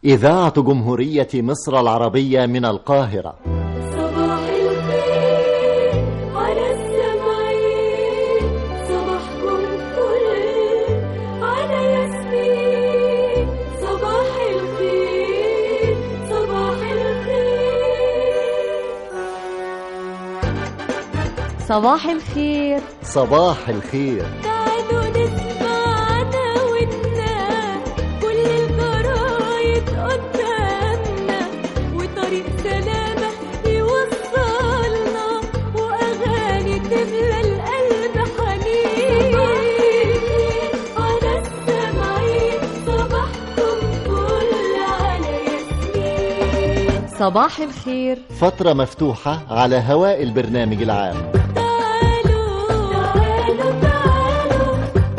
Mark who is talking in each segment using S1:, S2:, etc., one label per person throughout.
S1: إذاعة جمهورية مصر العربية من القاهرة
S2: صباح الخير على السمعين صباحكم فل على ياسمين صباح الخير صباح الخير
S3: صباح الخير
S1: صباح الخير
S2: تعالوا نسمع عناويننا كل الجرايد قدامنا وطريق سلامة يوصلنا وأغاني تملى القلب حنين على السمعين صباحكم فل على ياسمين
S3: صباح الخير
S1: فترة مفتوحة على هواء البرنامج العام
S2: تعالوا تعالوا تعالوا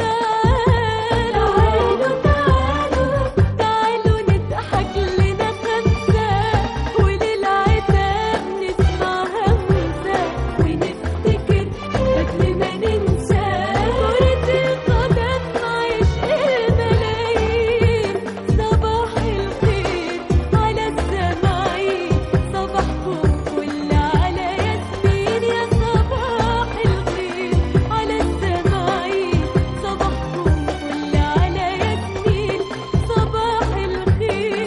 S2: تعالوا تعالوا تعالوا نضحك لنا خمسة وللعتاب نسمع همسة ونفتكر قبل ما ننسى كرة القدم عشق الملايين صباح الخير على السماعين صباحكم فل على ياسمين يا صباح الخير على السماعين صباحكم فل على ياسمين صباح الخير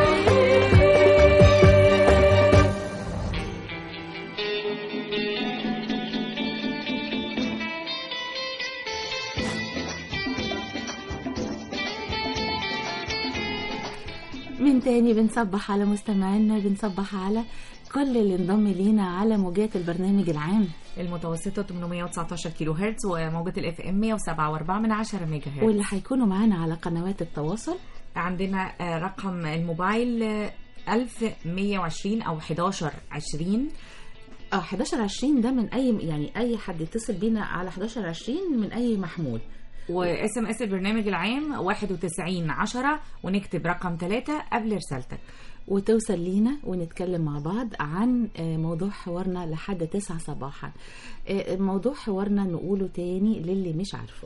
S3: من تاني بنصبح على مستمعينا بنصبح على كل اللي انضم لينا على موجات البرنامج العام
S4: المتوسطة 819 كيلو هرتز وموجة الاف ام 107.4 من 10 ميجا هرتز
S3: واللي هيكونوا معانا على قنوات التواصل
S4: عندنا آه، رقم الموبايل آه، 1120 او 1120
S3: اه 11 20 ده من اي يعني اي حد يتصل بينا على 11 20 من اي محمول
S4: واس ام اس البرنامج العام 91 10 ونكتب رقم 3 قبل رسالتك
S3: وتوصل لينا ونتكلم مع بعض عن آه، موضوع حوارنا لحد 9 صباحا آه، موضوع حوارنا نقوله تاني للي مش عارفه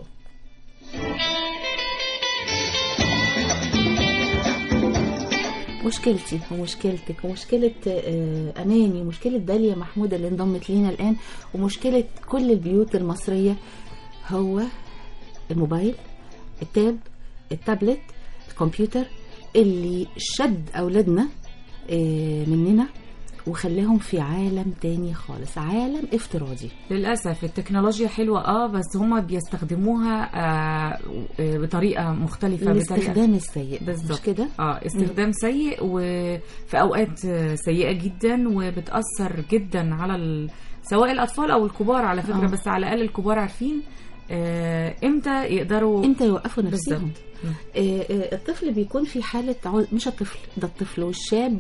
S3: مشكلتي ومشكلتك ومشكلة آه، أماني ومشكلة داليا محمود اللي انضمت لينا الآن ومشكلة كل البيوت المصرية هو الموبايل التاب التابلت الكمبيوتر اللي شد أولادنا آه، مننا وخلاهم في عالم تاني خالص عالم افتراضي
S4: للاسف التكنولوجيا حلوه اه بس هما بيستخدموها آه آه، بطريقه مختلفه بطريقه
S3: الاستخدام السيء مش
S4: بالظبط
S3: كده
S4: اه استخدام سيء وفي اوقات آه، سيئه جدا وبتاثر جدا على ال... سواء الاطفال او الكبار على فكره
S3: آه.
S4: بس على الاقل الكبار عارفين آه امتى يقدروا
S3: امتى يوقفوا نفسهم
S4: بالظبط. مم.
S3: آه، آه، الطفل بيكون في حالة عو- مش الطفل ده الطفل والشاب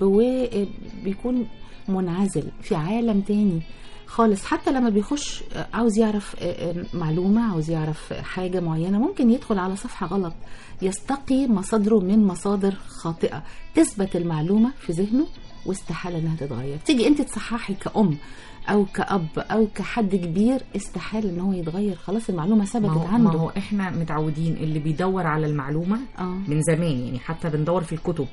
S3: وبيكون منعزل في عالم تاني خالص حتى لما بيخش آه، عاوز يعرف آه، آه، معلومة عاوز يعرف حاجة معينة ممكن يدخل على صفحة غلط يستقي مصادره من مصادر خاطئة تثبت المعلومة في ذهنه واستحالة انها تتغير تيجي انت تصححي كأم او كأب او كحد كبير استحالة ان هو يتغير خلاص المعلومة
S4: ما
S3: ثبتت
S4: هو, ما
S3: عنده
S4: هو احنا متعودين اللي بيدور على المعلومه
S3: اه
S4: من زمان يعني حتى بندور في الكتب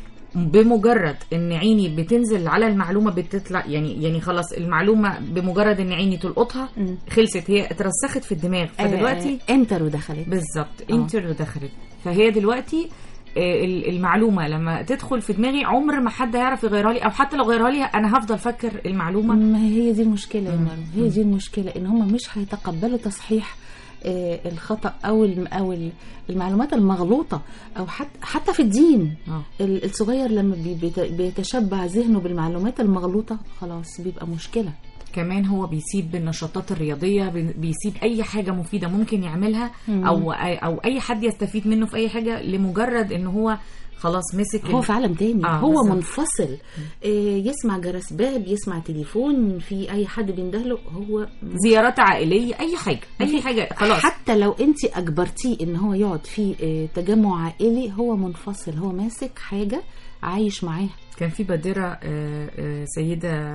S4: بمجرد ان عيني بتنزل على المعلومه بتطلع يعني يعني خلاص المعلومه بمجرد ان عيني تلقطها
S3: مم.
S4: خلصت هي اترسخت في الدماغ فدلوقتي
S3: آه، انتر ودخلت
S4: بالظبط
S3: آه.
S4: انتر دخلت فهي دلوقتي آه، ال- المعلومه لما تدخل في دماغي عمر ما حد هيعرف يغيرها لي او حتى لو غيرها لي انا هفضل فاكر المعلومه
S3: ما هي دي المشكله يا
S4: مم.
S3: مريم هي دي المشكله ان هم مش هيتقبلوا تصحيح آه، الخطا او الم- او ال- المعلومات المغلوطه او حتى حتى في الدين
S4: اه
S3: ال- الصغير لما بي- بيت- بيتشبع ذهنه بالمعلومات المغلوطه خلاص بيبقى مشكله
S4: كمان هو بيسيب النشاطات الرياضيه بي- بيسيب اي حاجه مفيده ممكن يعملها
S3: مم.
S4: او او اي حد يستفيد منه في اي حاجه لمجرد ان هو خلاص مسك
S3: هو
S4: ال-
S3: في عالم تاني
S4: آه،
S3: هو
S4: بالظبط.
S3: منفصل آه، يسمع جرس باب يسمع تليفون في اي حد بيندهله هو
S4: زيارات عائليه اي حاجه اي حاجه خلاص
S3: حتى لو انت اجبرتيه ان هو يقعد في آه، تجمع عائلي هو منفصل هو ماسك حاجه عايش معاها
S4: كان في بادره آه، آه، سيده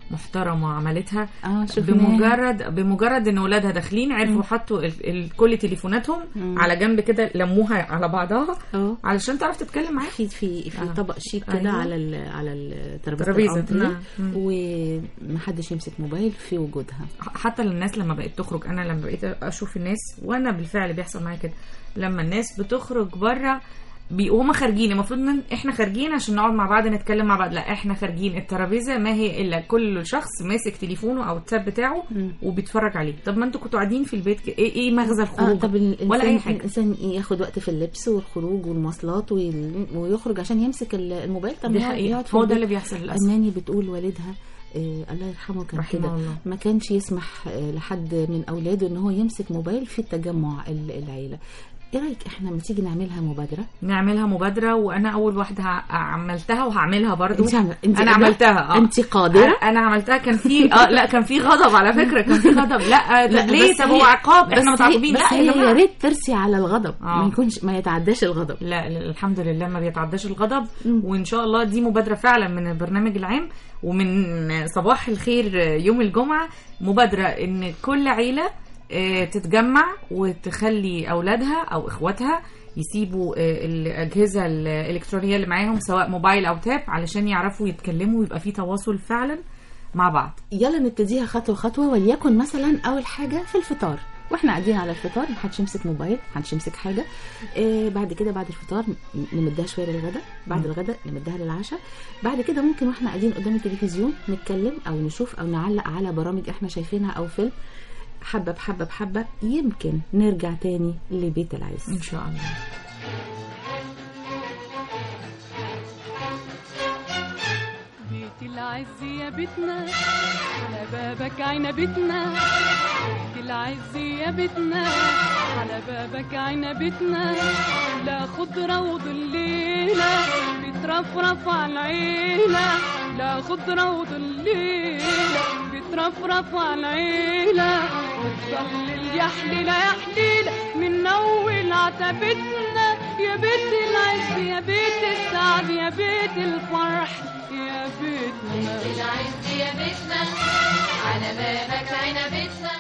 S4: محترمه عملتها
S3: اه شوف
S4: بمجرد بمجرد ان ولادها داخلين عرفوا حطوا ال- ال- كل تليفوناتهم
S3: مم.
S4: على جنب كده لموها على بعضها
S3: اه
S4: علشان تعرف تتكلم معاك
S3: في في في
S4: آه.
S3: طبق شيك كده
S4: أيوة.
S3: على ال على الترابيزه
S4: ترابيزة،
S3: الأنتريه،
S4: نعم. مم.
S3: ومحدش يمسك موبايل في وجودها
S4: حتى الناس لما بقت تخرج انا لما بقيت اشوف الناس وانا بالفعل بيحصل معايا كده لما الناس بتخرج بره بي... وهم خارجين المفروض ان احنا خارجين عشان نقعد مع بعض نتكلم مع بعض لا احنا خارجين الترابيزه ما هي الا كل شخص ماسك تليفونه او التاب بتاعه
S3: مم.
S4: وبيتفرج عليه طب ما انتوا كنتوا قاعدين في البيت كده. ايه ايه مغزى
S3: اه
S4: الخروج
S3: طب الانسان
S4: ولا اي حاجه
S3: الانسان ياخد وقت في اللبس والخروج والمواصلات وي- ويخرج عشان يمسك ال- الموبايل طب
S4: دي
S3: يقعد-
S4: حقيقه
S3: يقعد في
S4: هو ده
S3: البيت.
S4: اللي بيحصل للاسف
S3: أماني بتقول والدها آه الله يرحمه كان
S4: رحمه
S3: كده
S4: الله.
S3: ما كانش يسمح آه لحد من اولاده ان هو يمسك موبايل في التجمع ال- العيله ايه رايك احنا لما تيجي نعملها مبادره
S4: نعملها مبادره وانا اول واحده ع- عملتها وهعملها برضو
S3: انت عم... انت
S4: انا
S3: قادرة؟
S4: عملتها اه
S3: انت قادره
S4: أنا- انا عملتها كان في اه لا كان في غضب على فكره كان في غضب لا طب
S3: لا،
S4: ليه
S3: بس
S4: طب
S3: هي-
S4: هو عقاب
S3: بس
S4: احنا
S3: هي-
S4: متعاقبين
S3: بس
S4: لا
S3: هي
S4: يا
S3: يا
S4: جماعه
S3: ريت ترسي على الغضب
S4: آه.
S3: ما يكونش ما يتعداش الغضب
S4: لا لا، الحمد لله ما بيتعداش الغضب
S3: مم.
S4: وان شاء الله دي مبادره فعلا من البرنامج العام ومن صباح الخير يوم الجمعه مبادره ان كل عيله آه، تتجمع وتخلي اولادها او اخواتها يسيبوا آه، الاجهزه الالكترونيه اللي معاهم سواء موبايل او تاب علشان يعرفوا يتكلموا ويبقى في تواصل فعلا مع بعض
S3: يلا نبتديها خطوه خطوه وليكن مثلا اول حاجه في الفطار واحنا قاعدين على الفطار محدش يمسك موبايل محدش يمسك حاجه آه بعد كده بعد الفطار ن- نمدها شويه للغدا بعد
S4: مم.
S3: الغدا نمدها للعشاء بعد كده ممكن واحنا قاعدين قدام التلفزيون نتكلم او نشوف او نعلق على برامج احنا شايفينها او فيلم حبه بحبه بحبه يمكن نرجع تاني لبيت العز
S4: ان شاء الله
S2: بيت العز يا بيتنا على بابك عنبتنا بيت العز يا بيتنا على بابك عنبتنا لا خضرة وظليلة بترفرف على العيلة لا خضرة وظليلة بترفرف على العيلة وتضلل يا حليلة يا حليلة من أول عتبتنا يا بيت العز يا بيت السعد يا بيت الفرح يا بيتنا
S5: العز يا بيتنا على بابك عنبتنا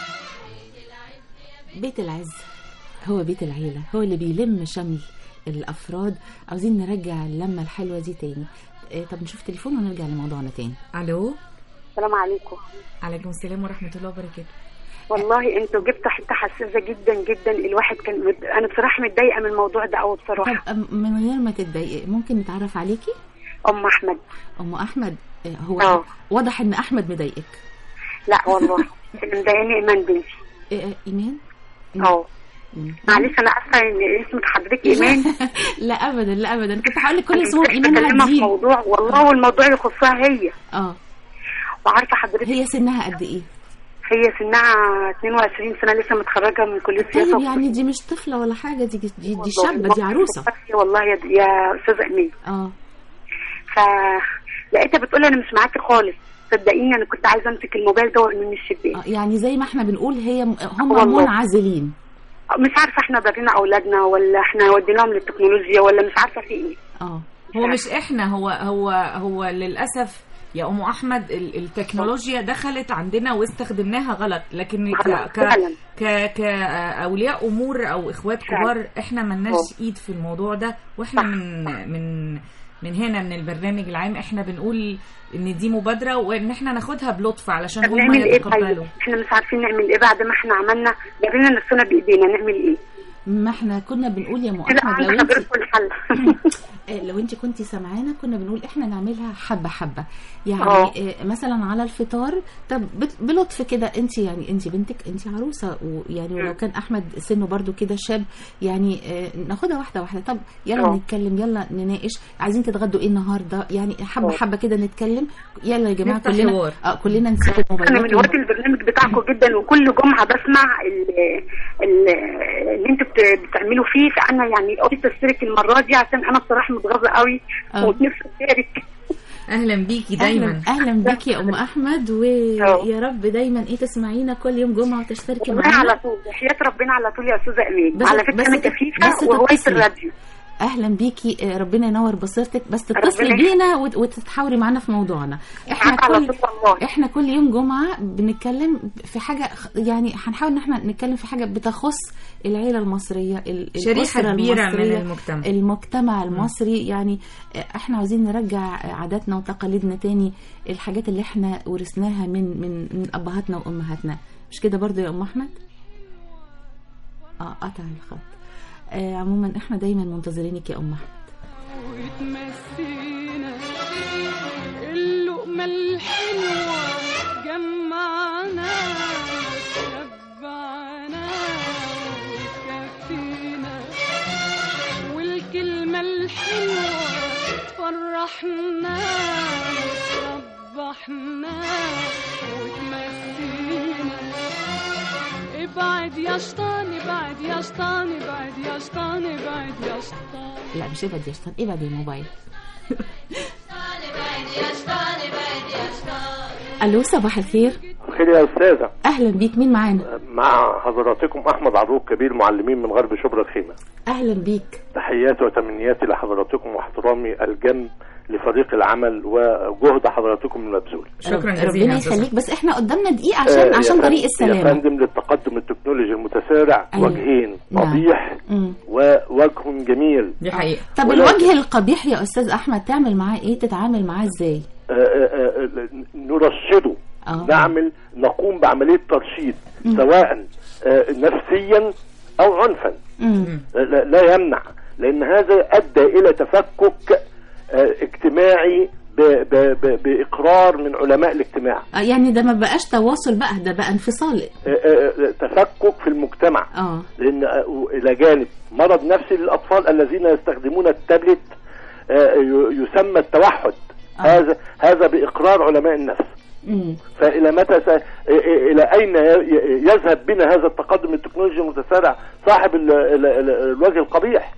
S3: بيت العز هو بيت العيلة هو اللي بيلم شمل الأفراد عاوزين نرجع اللمة الحلوة دي تاني إيه، طب نشوف تليفون ونرجع لموضوعنا تاني
S4: الو
S6: السلام عليكم
S4: عليكم السلام ورحمه الله وبركاته
S6: والله انتوا جبتوا حته حساسه جدا جدا الواحد كان مد... انا بصراحه متضايقه من الموضوع ده قوي بصراحه
S3: طب أم- من غير ما تتضايقي ممكن نتعرف عليكي
S6: ام احمد
S3: أم أحمد إيه، هو
S6: اه.
S3: واضح إن أحمد مضايقك
S6: لا والله اللي مضايقاني ايمان بنتي
S3: إيه، إيه، إيمان
S6: اه
S3: مم.
S6: معلش انا اسفه ان اسمك حضرتك ايمان
S3: لا أبدا لا أبدا كنت هقول لك كل اسمهم
S6: كنت
S3: إيمان
S6: بكلمها في
S3: عديل
S6: موضوع والله والموضوع يخصها هي
S3: اه
S6: وعارفه حضرتك
S3: هي سنها قد إيه؟
S6: هي سنها 22 سنه لسه متخرجه من كليه سياسه
S3: طيب يعني دي مش طفلة ولا حاجة دي دي, دي
S6: والله
S3: شابة دي عروسة
S6: والله يا يا استاذه امين
S3: اه
S6: فلقيتها بتقول انا مش معاكي خالص صدقيني انا كنت عايزه امسك الموبايل ده من الشباك
S3: آه، يعني زي ما احنا بنقول هي هم
S6: والله.
S3: منعزلين
S6: مش عارفه احنا ضرينا اولادنا ولا احنا وديناهم للتكنولوجيا ولا مش عارفه في ايه
S3: اه
S4: هو مش احنا هو هو هو للاسف يا ام احمد ال- التكنولوجيا دخلت عندنا واستخدمناها غلط لكن ك
S6: غلط،
S4: ك
S6: فعلا.
S4: ك كاولياء امور او اخوات
S6: فعلا.
S4: كبار احنا ملناش
S6: اه.
S4: ايد في الموضوع ده واحنا
S6: صح.
S4: من من من هنا من البرنامج العام احنا بنقول ان دي مبادره وان احنا ناخدها بلطف علشان
S6: طب
S4: هم
S6: نعمل ايه طيب
S4: يتقبلوا
S6: احنا مش عارفين نعمل ايه بعد ما احنا عملنا جرينا نفسنا بايدينا نعمل ايه
S3: ما احنا كنا بنقول يا ام
S6: كده
S3: احمد لو
S6: عند
S3: انت
S6: حضرتك الحل
S3: آه، لو انت كنتي سامعانا كنا بنقول احنا نعملها حبه حبه يعني
S6: اه.
S3: آه، مثلا على الفطار طب بت- بلطف كده انت يعني انت بنتك انت عروسه ويعني ولو كان احمد سنه برضو كده شاب يعني آه، ناخدها واحده واحده طب يلا
S6: اه.
S3: نتكلم يلا نناقش عايزين تتغدوا ايه النهارده يعني حبه
S6: اه.
S3: حبه كده نتكلم يلا يا جماعه
S4: نفتح
S3: كلنا
S4: حوار.
S3: اه كلنا نسيب
S6: انا
S3: الموبايلات
S6: من هواة البرنامج بتاعكم جدا وكل جمعه بسمع ال- ال- اللي انتوا بت- بتعملوا فيه فانا يعني قلت اشترك المره دي عشان انا بصراحه متغاظه قوي
S3: اه.
S6: ونفسي اشارك
S4: اهلا بيكي دايما
S3: اهلا اهلا بيكي يا ام احمد ويا رب دايما ايه تسمعينا كل يوم جمعه وتشتركي
S6: والله
S3: معانا
S6: على طول وحياه ربنا على طول يا استاذه امين
S3: بس-
S6: على فكره
S3: بس
S6: انا
S3: تت-
S6: كفيفه
S3: بس
S6: وهوايه
S3: تتصلي.
S6: الراديو
S3: اهلا بيكي آه، ربنا ينور بصيرتك بس تتصلي
S6: ربنا
S3: بينا وت- وتتحاوري معانا في موضوعنا احنا
S6: معاك على
S3: كل
S6: طول والله.
S3: احنا كل يوم جمعه بنتكلم في حاجه خ- يعني هنحاول ان احنا نتكلم في حاجه بتخص العيله المصريه ال-
S4: شريحة
S3: الأسرة
S4: كبيرة من
S3: المصرية،
S4: المجتمع.
S3: المجتمع المصري يعني آه، احنا عاوزين نرجع عاداتنا وتقاليدنا تاني الحاجات اللي احنا ورثناها من من من ابهاتنا وامهاتنا مش كده برضو يا ام احمد اه قطع الخط آه عموما احنا دايما منتظرينك يا ام احمد
S2: وتمسينا اللقمة الحلوة جمعنا شبعنا وكفينا والكلمة الحلوة فرحنا صبحنا وتمسينا ابعد يا شطان ابعد يا شطان ابعد يا شطان ابعد يا شطان
S3: لا مش ابعد يا شطان ابعد يا الموبايل الو صباح الخير
S7: خير يا استاذه
S3: اهلا بيك مين معانا
S7: مع حضراتكم احمد عروق كبير معلمين من غرب شبرا الخيمه
S3: اهلا بيك
S7: تحياتي وتمنياتي لحضراتكم واحترامي الجم لفريق العمل وجهد حضراتكم المبذول
S4: شكرا
S3: رب-
S4: جزيلا
S3: ربنا
S4: يا أستاذ
S3: يخليك بس احنا قدامنا دقيقه
S7: آه،
S3: عشان
S7: يا
S3: عشان
S7: فندم-
S3: طريق
S7: يا
S3: السلامه
S7: فندم للتقدم التكنولوجي المتسارع
S3: أيوة.
S7: وجهين
S3: نعم.
S7: قبيح
S3: مم.
S7: ووجه جميل
S4: دي حقيقة
S3: طب
S7: ولكن-
S3: الوجه القبيح يا استاذ احمد تعمل معاه ايه تتعامل معاه ازاي
S7: آه، آه، آه، نرشده
S3: آه.
S7: نعمل نقوم بعمليه ترشيد سواء آه، نفسيا او عنفا
S3: مم.
S7: لا, لا يمنع لان هذا ادى الى تفكك آه، اجتماعي ب ب ب باقرار من علماء الاجتماع
S3: آه، يعني ده ما بقاش تواصل بقى ده بقى انفصال
S7: آه، آه، آه، تفكك في المجتمع
S3: اه
S7: لان آه، الى جانب مرض نفسي للاطفال الذين يستخدمون التابلت آه، ي- يسمى التوحد
S3: آه.
S7: هذا هذا باقرار علماء النفس
S3: مم.
S7: فالى متى س... الى اين ي- يذهب بنا هذا التقدم التكنولوجي المتسارع صاحب ال... ال... ال... الوجه القبيح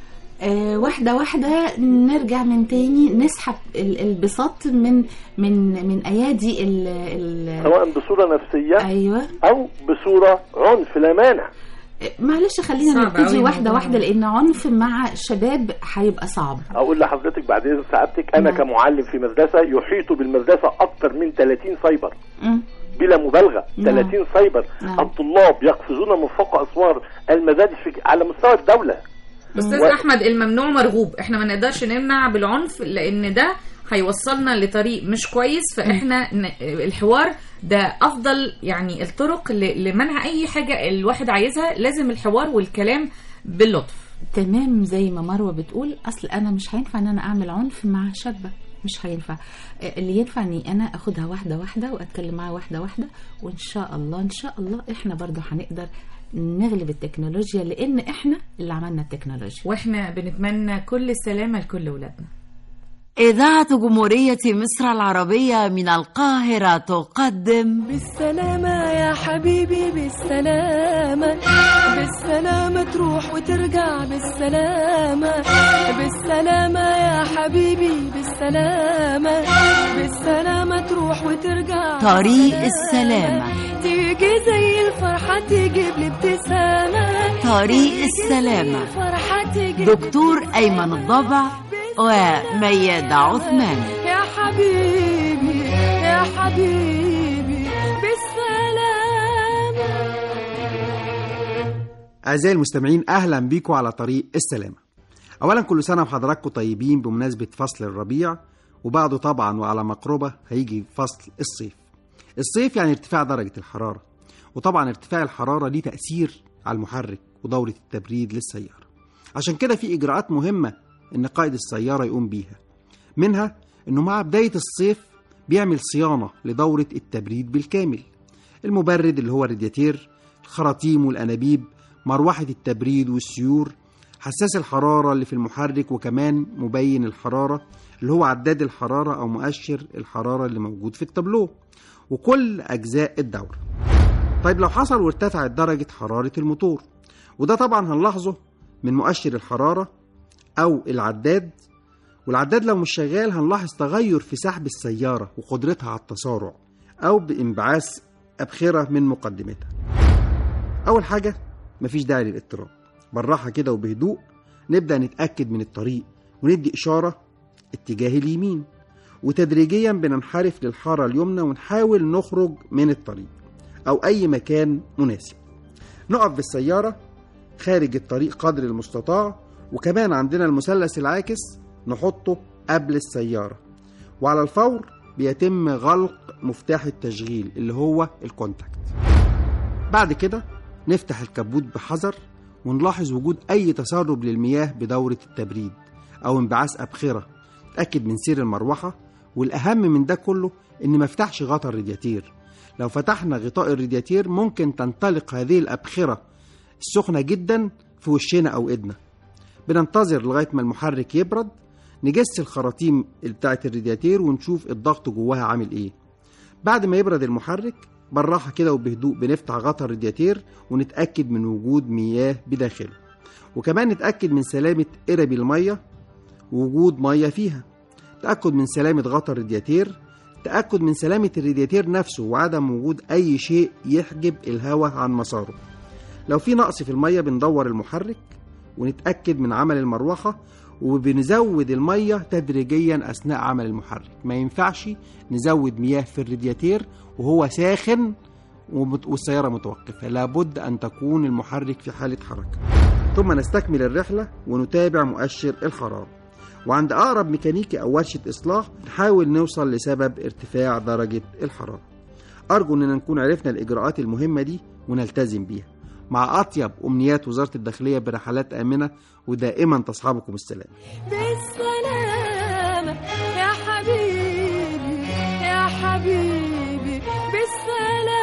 S3: آه واحدة واحدة نرجع من تاني نسحب ال- البساط من من من أيادي ال ال
S7: سواء بصوره نفسيه
S3: أيوه
S7: او بصوره عنف لا مانع
S3: آه، معلش خلينا
S4: صعب
S3: نبتدي
S4: أوي
S3: واحدة
S4: الموضوع
S3: واحدة
S4: ده.
S3: لأن عنف مع شباب هيبقى صعب
S7: اقول لحضرتك بعد اذن سعادتك انا
S3: نعم.
S7: كمعلم في مدرسه يحيط بالمدرسه اكثر من 30 سايبر
S3: مم.
S7: بلا مبالغه
S3: نعم.
S7: 30 سايبر
S3: نعم.
S7: الطلاب يقفزون من فوق اسوار المدارس في... على مستوى الدوله
S4: استاذ
S7: و-
S4: احمد الممنوع مرغوب احنا ما نقدرش نمنع بالعنف لان ده هيوصلنا لطريق مش كويس فاحنا ن- الحوار ده افضل يعني الطرق ل- لمنع اي حاجه الواحد عايزها لازم الحوار والكلام باللطف
S3: تمام زي ما مروة بتقول أصل أنا مش هينفع إن أنا أعمل عنف مع شابة مش هينفع آه، اللي ينفع اني انا اخدها واحده واحده واتكلم معاها واحده واحده وان شاء الله ان شاء الله احنا برضو هنقدر نغلب التكنولوجيا لان احنا اللي عملنا التكنولوجيا
S4: واحنا بنتمنى كل السلامه لكل ولادنا
S8: إذاعة جمهورية مصر العربية من القاهرة تقدم
S9: بالسلامة يا حبيبي بالسلامة بالسلامة تروح وترجع بالسلامة بالسلامة يا حبيبي بالسلامة بالسلامة تروح وترجع
S8: طريق
S9: بالسلامة.
S8: السلامة.
S9: تيجي زي الفرحة تجيب لي ابتسامة
S8: طريق
S9: تيجي
S8: السلامة.
S9: زي الفرحة تجيب
S8: دكتور أيمن الضبع وميادة عثمان
S9: يا حبيبي يا حبيبي بالسلامة
S10: أعزائي المستمعين أهلا بيكم على طريق السلامة أولا كل سنة وحضراتكم طيبين بمناسبة فصل الربيع وبعده طبعا وعلى مقربة هيجي فصل الصيف الصيف يعني ارتفاع درجة الحرارة وطبعا ارتفاع الحرارة ليه تأثير على المحرك ودورة التبريد للسيارة عشان كده في إجراءات مهمة إن قائد السيارة يقوم بيها منها إنه مع بداية الصيف بيعمل صيانة لدورة التبريد بالكامل المبرد اللي هو الرادياتير الخراطيم والأنابيب مروحة التبريد والسيور حساس الحرارة اللي في المحرك وكمان مبين الحرارة اللي هو عداد الحرارة أو مؤشر الحرارة اللي موجود في التابلو وكل أجزاء الدورة طيب لو حصل وارتفعت درجة حرارة الموتور وده طبعا هنلاحظه من مؤشر الحرارة أو العداد والعداد لو مش شغال هنلاحظ تغير في سحب السيارة وقدرتها على التسارع أو بانبعاث أبخرة من مقدمتها أول حاجة مفيش داعي للاضطراب بالراحة كده وبهدوء نبدأ نتأكد من الطريق وندي إشارة اتجاه اليمين وتدريجيا بننحرف للحارة اليمنى ونحاول نخرج من الطريق أو أي مكان مناسب نقف بالسيارة خارج الطريق قدر المستطاع وكمان عندنا المثلث العاكس نحطه قبل السيارة وعلى الفور بيتم غلق مفتاح التشغيل اللي هو الكونتاكت بعد كده نفتح الكبوت بحذر ونلاحظ وجود أي تسرب للمياه بدورة التبريد أو انبعاث أبخرة نتأكد من سير المروحة والأهم من ده كله إن ما افتحش غطا الرادياتير لو فتحنا غطاء الرادياتير ممكن تنطلق هذه الأبخرة السخنة جدا في وشنا أو إيدنا بننتظر لغاية ما المحرك يبرد نجس الخراطيم بتاعة الرادياتير ونشوف الضغط جواها عامل إيه بعد ما يبرد المحرك بالراحة كده وبهدوء بنفتح غطا الرادياتير ونتأكد من وجود مياه بداخله وكمان نتأكد من سلامة قرب المية ووجود مية فيها تأكد من سلامة غطا الرادياتير تأكد من سلامة الرادياتير نفسه وعدم وجود أي شيء يحجب الهواء عن مساره لو في نقص في المية بندور المحرك ونتأكد من عمل المروحة وبنزود المية تدريجيا أثناء عمل المحرك ما ينفعش نزود مياه في الرادياتير وهو ساخن ومت- والسيارة متوقفة لابد أن تكون المحرك في حالة حركة ثم نستكمل الرحلة ونتابع مؤشر الحرارة وعند أقرب ميكانيكي أو ورشة إصلاح نحاول نوصل لسبب ارتفاع درجة الحرارة أرجو أننا نكون عرفنا الإجراءات المهمة دي ونلتزم بيها مع أطيب أمنيات وزارة الداخلية برحلات آمنة ودائما تصحبكم السلام
S9: بالسلامة يا حبيبي يا حبيبي بالسلامة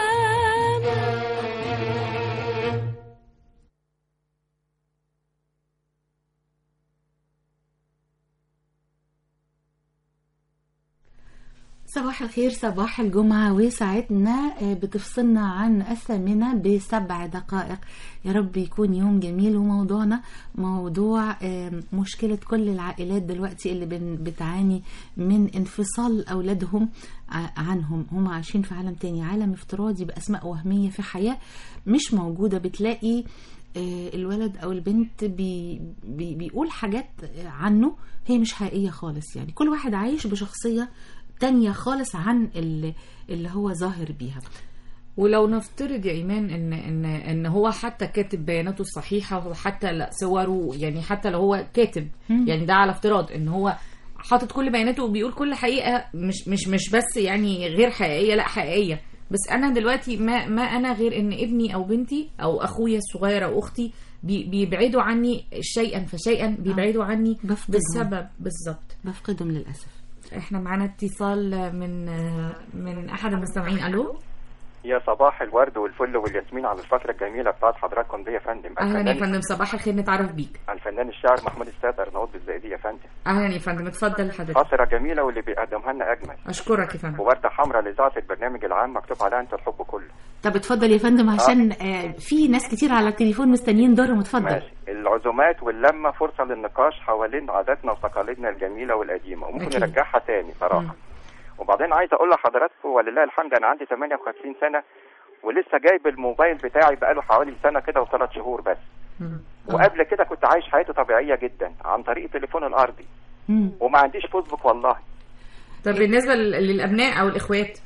S3: صباح الخير صباح الجمعة وساعتنا آه، بتفصلنا عن الثامنة بسبع دقائق يا رب يكون يوم جميل وموضوعنا موضوع آه، مشكلة كل العائلات دلوقتي اللي بن- بتعاني من انفصال أولادهم ع- عنهم هم عايشين في عالم تاني عالم افتراضي بأسماء وهمية في حياة مش موجودة بتلاقي آه، الولد او البنت بي بي بيقول حاجات عنه هي مش حقيقيه خالص يعني كل واحد عايش بشخصيه تانية خالص عن اللي, اللي هو ظاهر بيها
S4: ولو نفترض يا ايمان ان ان ان هو حتى كاتب بياناته الصحيحه وحتى لا صوره يعني حتى لو هو كاتب
S3: مم.
S4: يعني ده على افتراض ان هو حاطط كل بياناته وبيقول كل حقيقه مش مش مش بس يعني غير حقيقيه لا حقيقيه بس انا دلوقتي ما ما انا غير ان ابني او بنتي او اخويا الصغير او اختي بي بيبعدوا عني شيئا فشيئا بيبعدوا عني
S3: بفقدهم.
S4: بسبب بالظبط
S3: بفقدهم للاسف
S4: احنا معانا اتصال من من احد المستمعين الو
S11: يا صباح الورد والفل والياسمين على الفترة الجميلة بتاعت حضراتكم دي يا فندم
S4: اهلا يا
S11: الفنان-
S4: فندم صباح الخير نتعرف بيك
S11: الفنان الشاعر محمود السيد أرناؤوط بالزايدية يا فندم
S4: اهلا يا فندم اتفضل حضرتك
S11: فترة جميلة واللي بيقدمها لنا أجمل
S4: اشكرك يا فندم
S11: ووردة حمراء لإذاعة البرنامج العام مكتوب عليها أنت الحب كله
S3: طب اتفضل يا فندم عشان آه في ناس كتير على التليفون مستنيين دورهم اتفضل
S11: ماشي العزومات واللمة فرصة للنقاش حوالين عاداتنا وتقاليدنا الجميلة والقديمة وممكن
S3: أكيد.
S11: نرجعها تاني صراحة وبعدين عايز أقول لحضراتكم ولله الحمد أنا عندي 58 سنة ولسه جايب الموبايل بتاعي بقاله حوالي سنة كده وثلاث شهور بس وقبل كده كنت عايش حياتي طبيعية جدا عن طريق التليفون الأرضي
S3: مم.
S11: وما عنديش فيسبوك والله
S4: طب بالنسبه لل- للابناء او الاخوات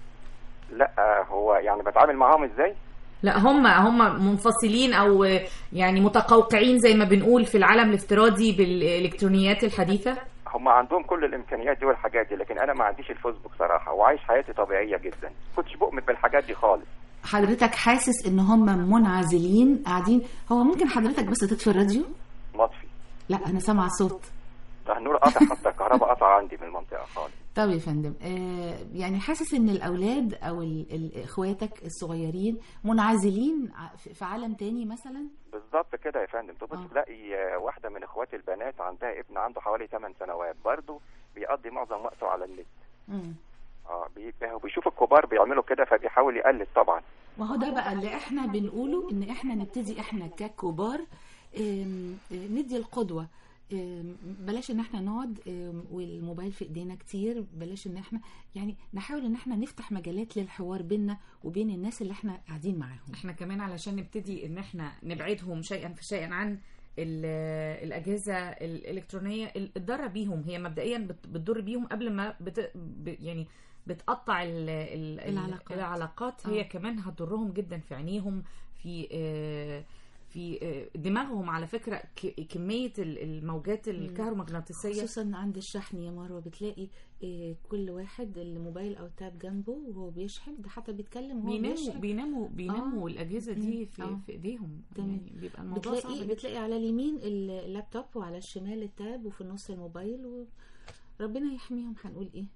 S11: لا هو يعني بتعامل معاهم ازاي
S4: لا هم هم منفصلين او يعني متقوقعين زي ما بنقول في العالم الافتراضي بالالكترونيات الحديثه
S11: هم عندهم كل الامكانيات دي والحاجات دي لكن انا ما عنديش الفيسبوك صراحه وعايش حياتي طبيعيه جدا كنتش بؤمن بالحاجات دي خالص
S3: حضرتك حاسس ان هم منعزلين قاعدين هو ممكن حضرتك بس تطفي الراديو
S11: مطفي
S3: لا انا سامعه صوت
S11: ده النور قطع حتى الكهرباء قطع عندي من المنطقه خالص
S3: طب يا فندم آه يعني حاسس ان الاولاد او ال- ال- اخواتك الصغيرين منعزلين ع- في في عالم تاني مثلا
S11: بالظبط كده يا فندم تبص تلاقي آه، واحده من اخواتي البنات عندها ابن عنده حوالي 8 سنوات برضه بيقضي معظم وقته على النت
S3: مم.
S11: اه بي- بيشوف الكبار بيعملوا كده فبيحاول يقلد طبعا
S3: ما هو ده بقى اللي احنا بنقوله ان احنا نبتدي احنا ككبار آم، آه، ندي القدوة آم، بلاش ان احنا نقعد آم، والموبايل في ايدينا كتير بلاش ان احنا يعني نحاول ان احنا نفتح مجالات للحوار بيننا وبين الناس اللي احنا قاعدين معاهم
S4: احنا كمان علشان نبتدي ان احنا نبعدهم شيئا فشيئا عن ال- الاجهزه الالكترونيه ال- الضاره بيهم هي مبدئيا بت- بتضر بيهم قبل ما بت ب- يعني بتقطع ال ال
S3: العلاقات.
S4: العلاقات
S3: آه.
S4: هي كمان هتضرهم جدا في عينيهم في آه، في آه، دماغهم على فكره ك- كميه ال- الموجات الكهرومغناطيسيه
S3: خصوصا عند الشحن يا مروه بتلاقي إيه كل واحد الموبايل او التاب جنبه وهو بيشحن ده حتى بيتكلم وهو
S4: بيناموا
S3: بيشحن
S4: بيناموا بيناموا
S3: آه.
S4: الاجهزه دي
S3: مم.
S4: في,
S3: آه.
S4: في ايديهم
S3: تمام.
S4: يعني بيبقى الموضوع صعب
S3: بتلاقي
S4: جدا.
S3: بتلاقي على اليمين اللابتوب وعلى الشمال التاب وفي النص الموبايل وربنا يحميهم هنقول ايه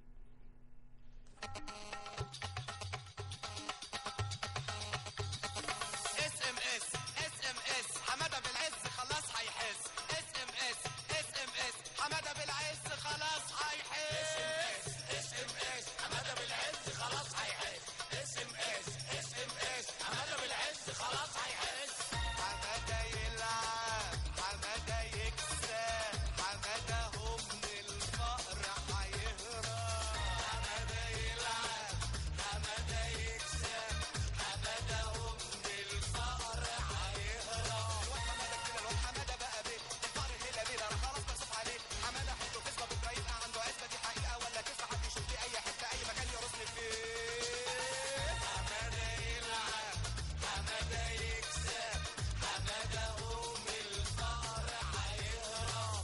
S12: اس ام اس اس ام اس حماده بالعز خلاص هيحس اس ام اس اس ام اس حماده بالعز خلاص هيحس اس ام اس حماده بالعز خلاص هيحس اس ام اس اس ام اس حماده بالعز خلاص هيحس حماده يلعب حماده يكسب حماده هو من الفقر هيهرب حماده يلعب حماده يكسب حماده هو من الفقر هيهرب وحماده كده لو حماده بقى بيه الفقر هلا بيه انا خلاص مصروف عليه حماده حلو كسبه بكره يبقى عنده عزبه دي حقيقه ولا كسبه حد يشوف لي اي حته اي مكان يرسني فيه حماده يلعب حماده يكسب حماده هو من الفقر هيهرب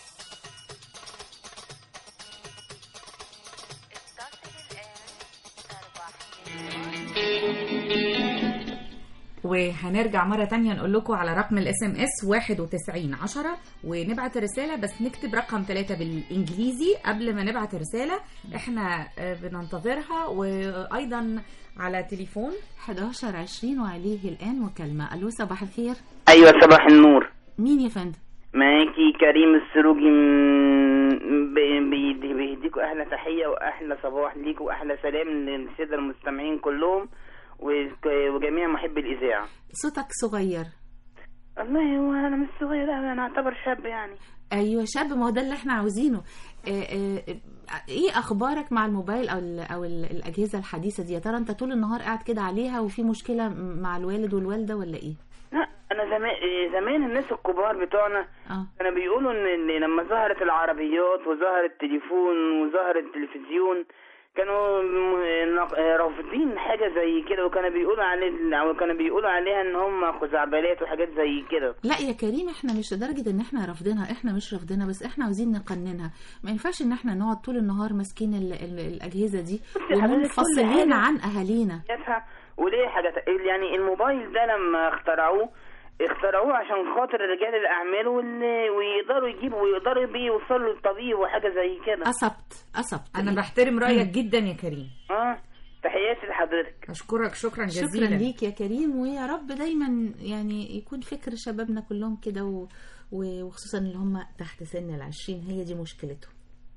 S4: وهنرجع مرة تانية نقول لكم على رقم الاس ام اس 91 10 ونبعت رسالة بس نكتب رقم 3 بالانجليزي قبل ما نبعت رسالة احنا آه، بننتظرها وايضا على تليفون
S3: 11 20 وعليه الان مكالمه الو صباح الخير
S13: ايوه صباح النور
S3: مين يا فندم
S13: معاكي كريم السروجي من- ب- بيدي- بيديكوا احلى تحيه واحلى صباح ليكوا واحلى سلام للساده المستمعين كلهم وك- وجميع محبي الاذاعه
S3: صوتك صغير
S13: والله هو انا مش صغير أوي، انا اعتبر شاب يعني
S3: ايوه شاب ما هو ده اللي احنا عاوزينه آه، آه، ايه اخبارك مع الموبايل او ال او ال الاجهزه الحديثه دي يا ترى انت طول النهار قاعد كده عليها وفي مشكله مع الوالد والوالده ولا ايه
S13: لا انا زمان زمان الناس الكبار بتوعنا
S3: اه
S13: كانوا بيقولوا ان إن لما ظهرت العربيات وظهر التليفون وظهر التلفزيون كانوا م- نق- رافضين حاجه زي كده وكانوا بيقولوا عليه أو كانوا بيقولوا عليها ان هم خزعبلات وحاجات زي كده
S3: لا يا كريم احنا مش لدرجه ان احنا رافضينها احنا مش رافضينها بس احنا عاوزين نقننها ما ينفعش ان احنا نقعد طول النهار ماسكين ال- ال- الاجهزه دي
S13: حضرتك كل
S3: ومنفصلين
S13: حاجة-
S3: عن اهالينا
S13: حاجاتها وليه حاجات يعني الموبايل ده لما اخترعوه اخترعوه عشان خاطر رجال الاعمال واللي ويقدروا يجيبوا ويقدروا بيه يوصلوا للطبيب وحاجه زي كده
S3: أصبت أصبت
S4: انا بحترم رايك جدا يا كريم
S13: اه تحياتي لحضرتك
S4: اشكرك شكرا جزيلا
S3: شكرا ليك يا كريم ويا رب دايما يعني يكون فكر شبابنا كلهم كده و... و- وخصوصا اللي هم تحت سن العشرين هي دي مشكلتهم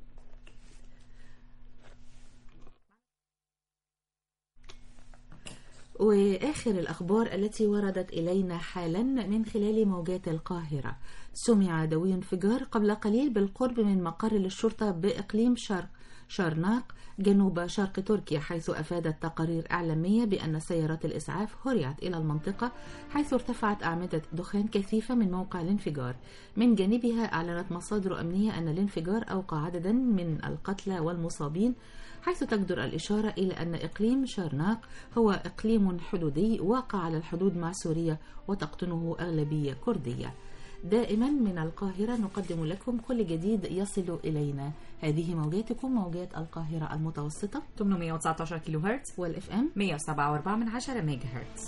S3: وآخر الأخبار التي وردت إلينا حالا من خلال موجات القاهرة سمع دوي انفجار قبل قليل بالقرب من مقر للشرطة بإقليم شرق شرناق جنوب شرق تركيا حيث أفادت تقارير إعلامية بأن سيارات الإسعاف هرعت إلى المنطقة حيث ارتفعت أعمدة دخان كثيفة من موقع الانفجار من جانبها أعلنت مصادر أمنية أن الانفجار أوقع عددا من القتلى والمصابين حيث تجدر الإشارة إلى أن إقليم شرناق هو إقليم حدودي واقع على الحدود مع سوريا وتقطنه أغلبية كردية دائما من القاهرة نقدم لكم كل جديد يصل إلينا هذه موجاتكم موجات القاهرة المتوسطة
S4: 819 كيلو هرتز
S3: والاف ام
S4: 107.4 من 10 ميجا هرتز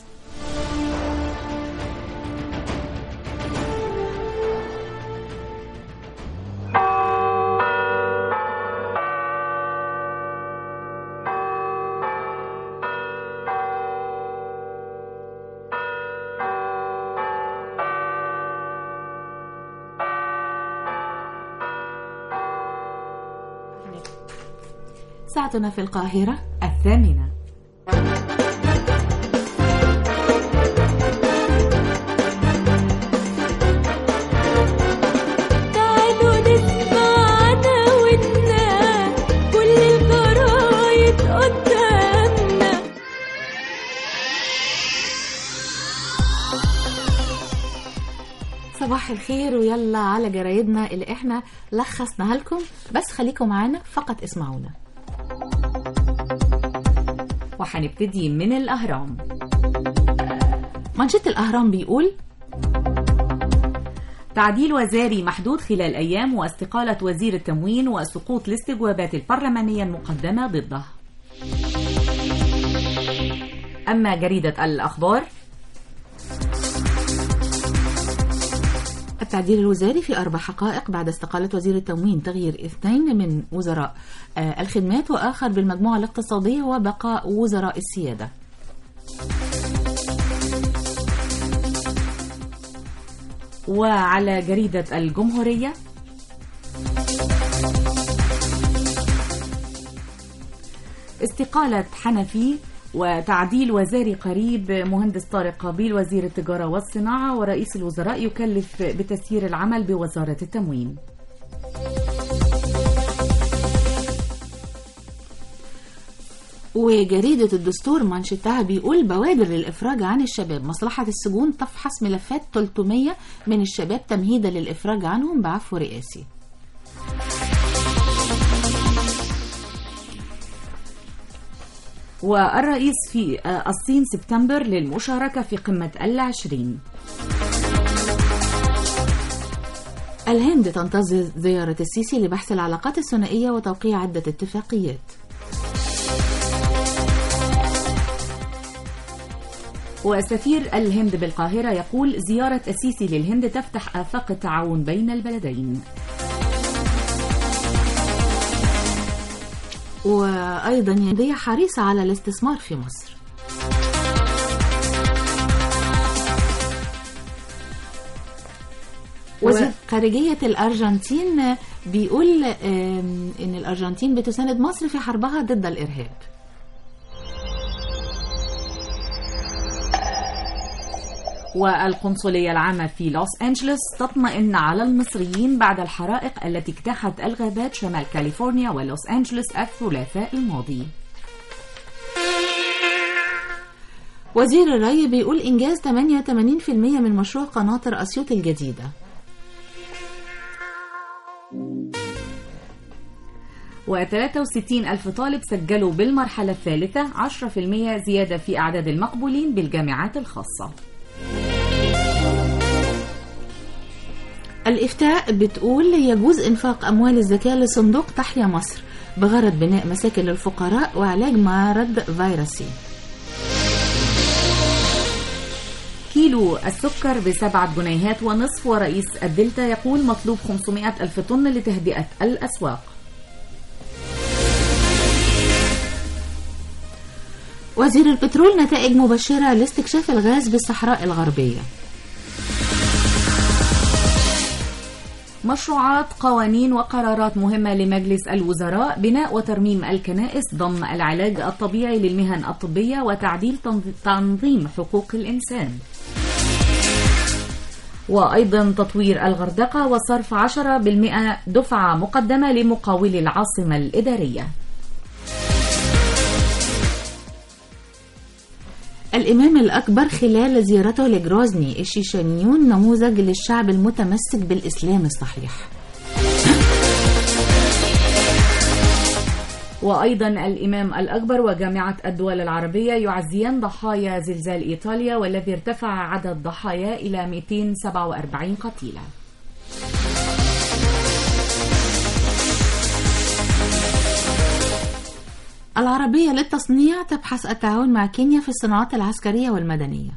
S3: ساعتنا في القاهرة
S4: الثامنة
S9: تعالوا نسمعنا ونا كل الجرايد قدامنا
S3: صباح صباح الخير ويلا على جرايدنا اللي احنا لخصناها لكم بس خليكم معانا فقط اسمعونا
S4: وهنبتدي من الأهرام
S3: منشط الأهرام بيقول
S4: تعديل وزاري محدود خلال أيام واستقالة وزير التموين وسقوط الاستجوابات البرلمانية المقدمة ضده أما جريدة الأخبار
S3: التعديل الوزاري في أربع حقائق بعد استقالة وزير التموين تغيير اثنين من وزراء آه، الخدمات وآخر بالمجموعة الاقتصادية وبقاء وزراء السيادة
S4: وعلى جريدة الجمهورية استقالة حنفي وتعديل وزاري قريب مهندس طارق قابيل وزير التجارة والصناعة ورئيس الوزراء يكلف بتسيير العمل بوزارة التموين
S3: وجريدة الدستور منشطها بيقول بوادر للإفراج عن الشباب مصلحة السجون تفحص ملفات 300 من الشباب تمهيدا للإفراج عنهم بعفو رئاسي
S4: والرئيس في الصين سبتمبر للمشاركة في قمة العشرين
S3: الهند تنتظر زيارة السيسي لبحث العلاقات الثنائية وتوقيع عدة اتفاقيات
S4: وسفير الهند بالقاهرة يقول زيارة السيسي للهند تفتح آفاق التعاون بين البلدين
S3: وأيضا هي حريصة على الاستثمار في مصر وزير خارجية الأرجنتين بيقول آم، إن الأرجنتين بتساند مصر في حربها ضد الإرهاب
S4: والقنصلية العامة في لوس أنجلوس تطمئن على المصريين بعد الحرائق التي اجتاحت الغابات شمال كاليفورنيا ولوس أنجلوس الثلاثاء الماضي
S3: وزير الري بيقول إنجاز 88% من مشروع قناطر أسيوط الجديدة
S4: و63 ألف طالب سجلوا بالمرحلة الثالثة 10% زيادة في أعداد المقبولين بالجامعات الخاصة
S3: الإفتاء بتقول يجوز إنفاق أموال الزكاة لصندوق تحيا مصر بغرض بناء مساكن للفقراء وعلاج مرض فيروسي
S4: كيلو السكر بسبعة جنيهات ونصف ورئيس الدلتا يقول مطلوب 500 ألف طن لتهدئة الأسواق
S3: وزير البترول نتائج مبشرة لاستكشاف الغاز بالصحراء الغربية
S4: مشروعات قوانين وقرارات مهمة لمجلس الوزراء بناء وترميم الكنائس ضم العلاج الطبيعي للمهن الطبية وتعديل تنظ- تنظيم حقوق الإنسان وأيضا تطوير الغردقة وصرف 10% دفعة مقدمة لمقاولي العاصمة الإدارية
S3: الإمام الأكبر خلال زيارته لجروزني الشيشانيون نموذج للشعب المتمسك بالإسلام الصحيح
S4: وأيضا الإمام الأكبر وجامعة الدول العربية يعزيان ضحايا زلزال إيطاليا والذي ارتفع عدد ضحاياه إلى 247 قتيلا
S3: العربية للتصنيع تبحث التعاون مع كينيا في الصناعات العسكرية والمدنية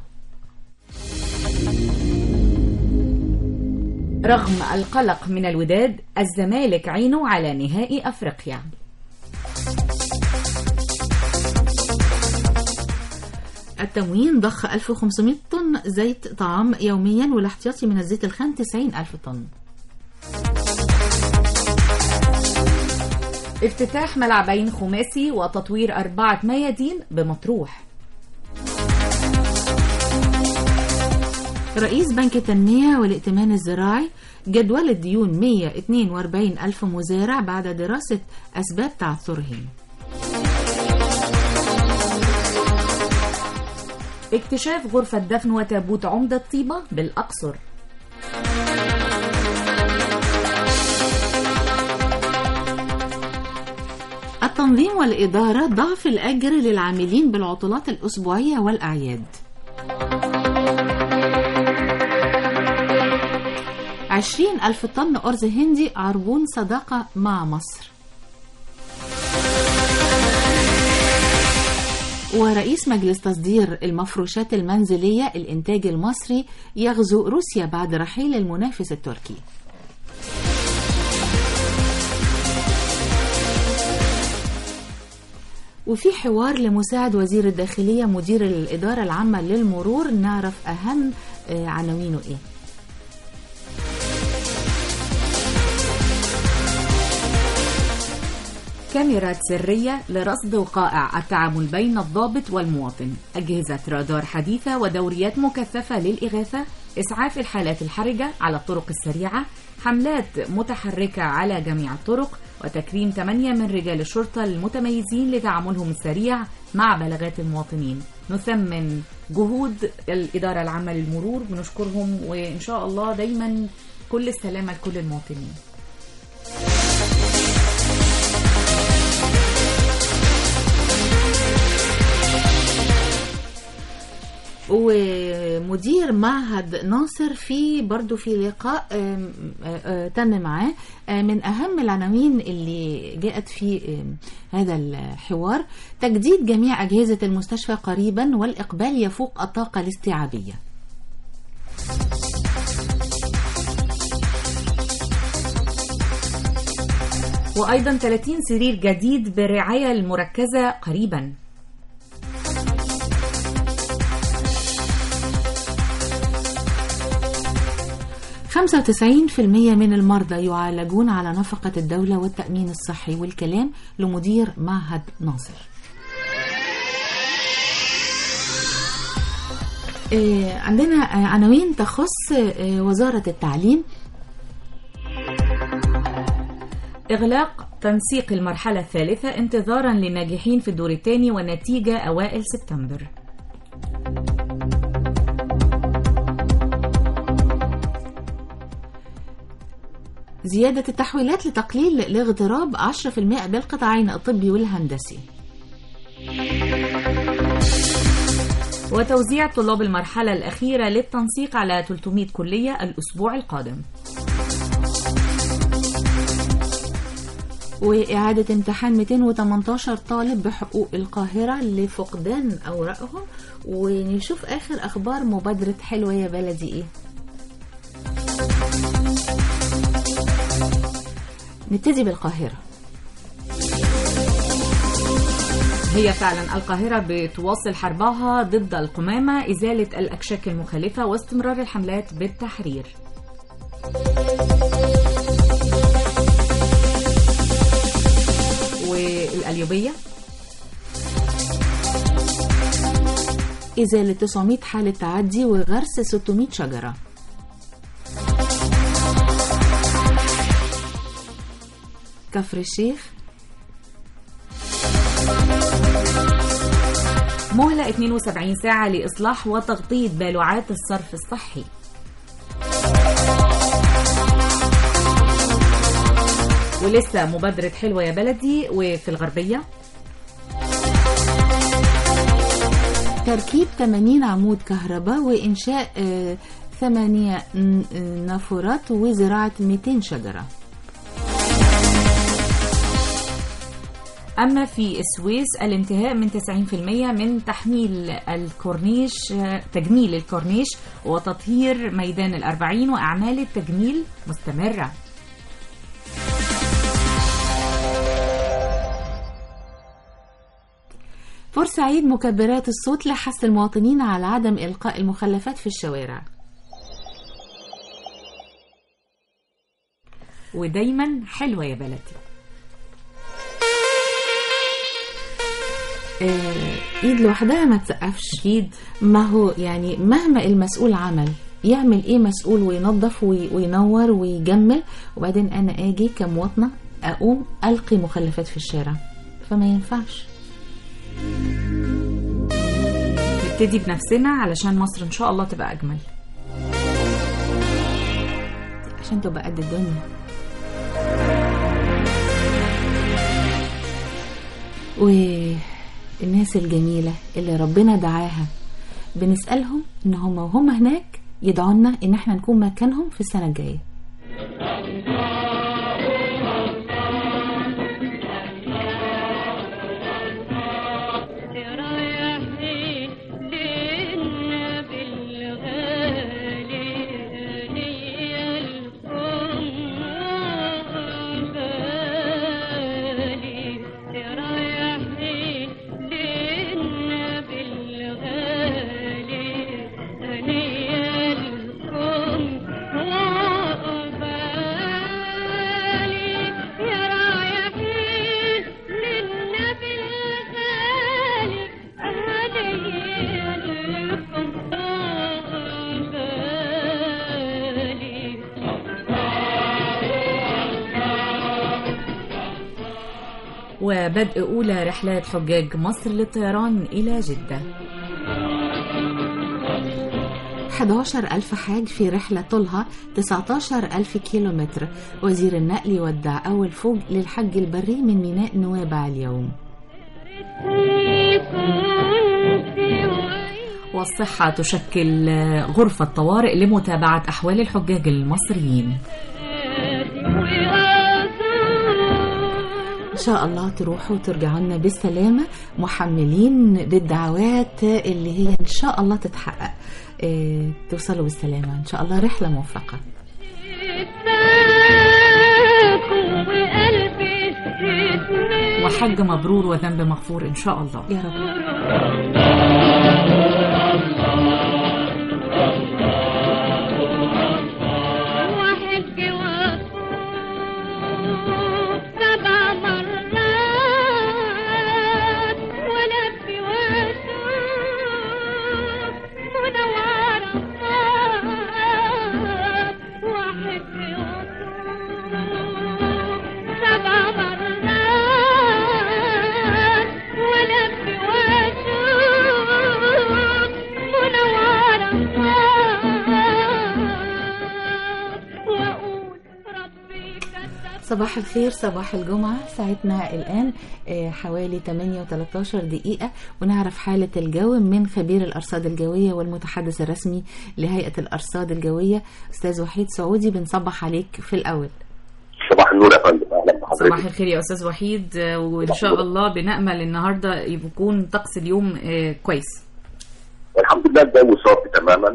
S4: رغم القلق من الوداد الزمالك عينه على نهائي أفريقيا
S3: التموين ضخ 1500 طن زيت طعام يوميا والاحتياطي من الزيت الخام 90 ألف طن
S4: افتتاح ملعبين خماسي وتطوير أربعة ميادين بمطروح
S3: رئيس بنك التنمية والائتمان الزراعي جدول الديون 142 ألف مزارع بعد دراسة أسباب تعثرهم
S4: اكتشاف غرفة دفن وتابوت عمدة طيبة بالأقصر
S3: التنظيم والإدارة ضعف الأجر للعاملين بالعطلات الأسبوعية والأعياد عشرين ألف طن أرز هندي عربون صداقة مع مصر ورئيس مجلس تصدير المفروشات المنزلية الإنتاج المصري يغزو روسيا بعد رحيل المنافس التركي وفي حوار لمساعد وزير الداخلية مدير الإدارة العامة للمرور نعرف أهم آه، عناوينه إيه
S4: كاميرات سرية لرصد وقائع التعامل بين الضابط والمواطن أجهزة رادار حديثة ودوريات مكثفة للإغاثة إسعاف الحالات الحرجة على الطرق السريعة حملات متحركة على جميع الطرق وتكريم ثمانية من رجال الشرطة المتميزين لتعاملهم السريع مع بلاغات المواطنين نثمن جهود الإدارة العامة للمرور بنشكرهم وإن شاء الله دايما كل السلامة لكل المواطنين
S3: ومدير معهد ناصر في برضو في لقاء آم، آه، آه، تم معاه آه، من أهم العناوين اللي جاءت في آم، هذا الحوار تجديد جميع أجهزة المستشفى قريبا والإقبال يفوق الطاقة الاستيعابية
S4: وأيضا 30 سرير جديد بالرعاية المركزة قريبا
S3: 95% من المرضى يعالجون على نفقة الدولة والتأمين الصحي والكلام لمدير معهد ناصر آه، عندنا آه، عناوين تخص آه، وزارة التعليم
S4: إغلاق تنسيق المرحلة الثالثة انتظارا للناجحين في الدور الثاني والنتيجة أوائل سبتمبر
S3: زيادة التحويلات لتقليل الاغتراب 10% بالقطاعين الطبي والهندسي
S4: وتوزيع طلاب المرحلة الأخيرة للتنسيق على 300 كلية الأسبوع القادم
S3: وإعادة امتحان 218 طالب بحقوق القاهرة لفقدان أوراقهم ونشوف آخر أخبار مبادرة حلوة يا بلدي إيه نبتدي بالقاهرة
S4: هي فعلا القاهرة بتواصل حربها ضد القمامة إزالة الأكشاك المخالفة واستمرار الحملات بالتحرير والقليوبية
S3: إزالة 900 حالة تعدي وغرس 600 شجرة كفر الشيخ
S4: مهلة 72 ساعة لإصلاح وتغطية بالوعات الصرف الصحي ولسه مبادرة حلوة يا بلدي وفي الغربية
S3: تركيب 80 عمود كهرباء وإنشاء آه، ثمانية ن- نافورات وزراعة 200 شجرة
S4: أما في السويس الانتهاء من 90% من تحميل الكورنيش تجميل الكورنيش وتطهير ميدان الأربعين وأعمال التجميل مستمرة
S3: بورسعيد مكبرات الصوت لحث المواطنين على عدم إلقاء المخلفات في الشوارع
S4: ودايما حلوة يا بلدي
S3: آه، ايد لوحدها ما تسقفش
S4: اكيد
S3: ما هو يعني مهما المسؤول عمل يعمل ايه مسؤول وينظف وي- وينور ويجمل وبعدين انا اجي كمواطنه اقوم القي مخلفات في الشارع فما ينفعش
S4: نبتدي بنفسنا علشان مصر إن شاء الله تبقى أجمل
S3: عشان تبقى قد الدنيا والناس الجميلة اللي ربنا دعاها بنسألهم ان هم وهم هناك يدعونا ان احنا نكون مكانهم في السنة الجاية
S4: وبدء أولى رحلات حجاج مصر للطيران إلى جدة
S3: 11 ألف حاج في رحلة طولها 19 ألف كيلومتر وزير النقل يودع أول فوج للحج البري من ميناء نوابع اليوم
S4: والصحة تشكل غرفة طوارئ لمتابعة أحوال الحجاج المصريين
S3: إن شاء الله تروحوا وترجعوا لنا بالسلامة محملين بالدعوات اللي هي إن شاء الله تتحقق إيه، توصلوا بالسلامة إن شاء الله رحلة موفقة
S4: وحج مبرور وذنب مغفور إن شاء الله
S3: يا رب
S2: وحج وصوف سبع مرات ولبي واشوف منور الصاد وحج وصوف سبع مرات ولبي واشوف منور الصاد واقول ربي كتب
S3: صباح الخير صباح الجمعة ساعتنا الآن آه، حوالي 8 و13 دقيقة ونعرف حالة الجو من خبير الأرصاد الجوية والمتحدث الرسمي لهيئة الأرصاد الجوية أستاذ وحيد سعودي بنصبح عليك في الأول
S14: صباح النور يا فندم اهلا بحضرتك
S4: صباح الخير يا أستاذ وحيد آه، وإن شاء الله بنأمل النهاردة يكون طقس اليوم آه، كويس
S14: والحمد لله الجو صافي تماما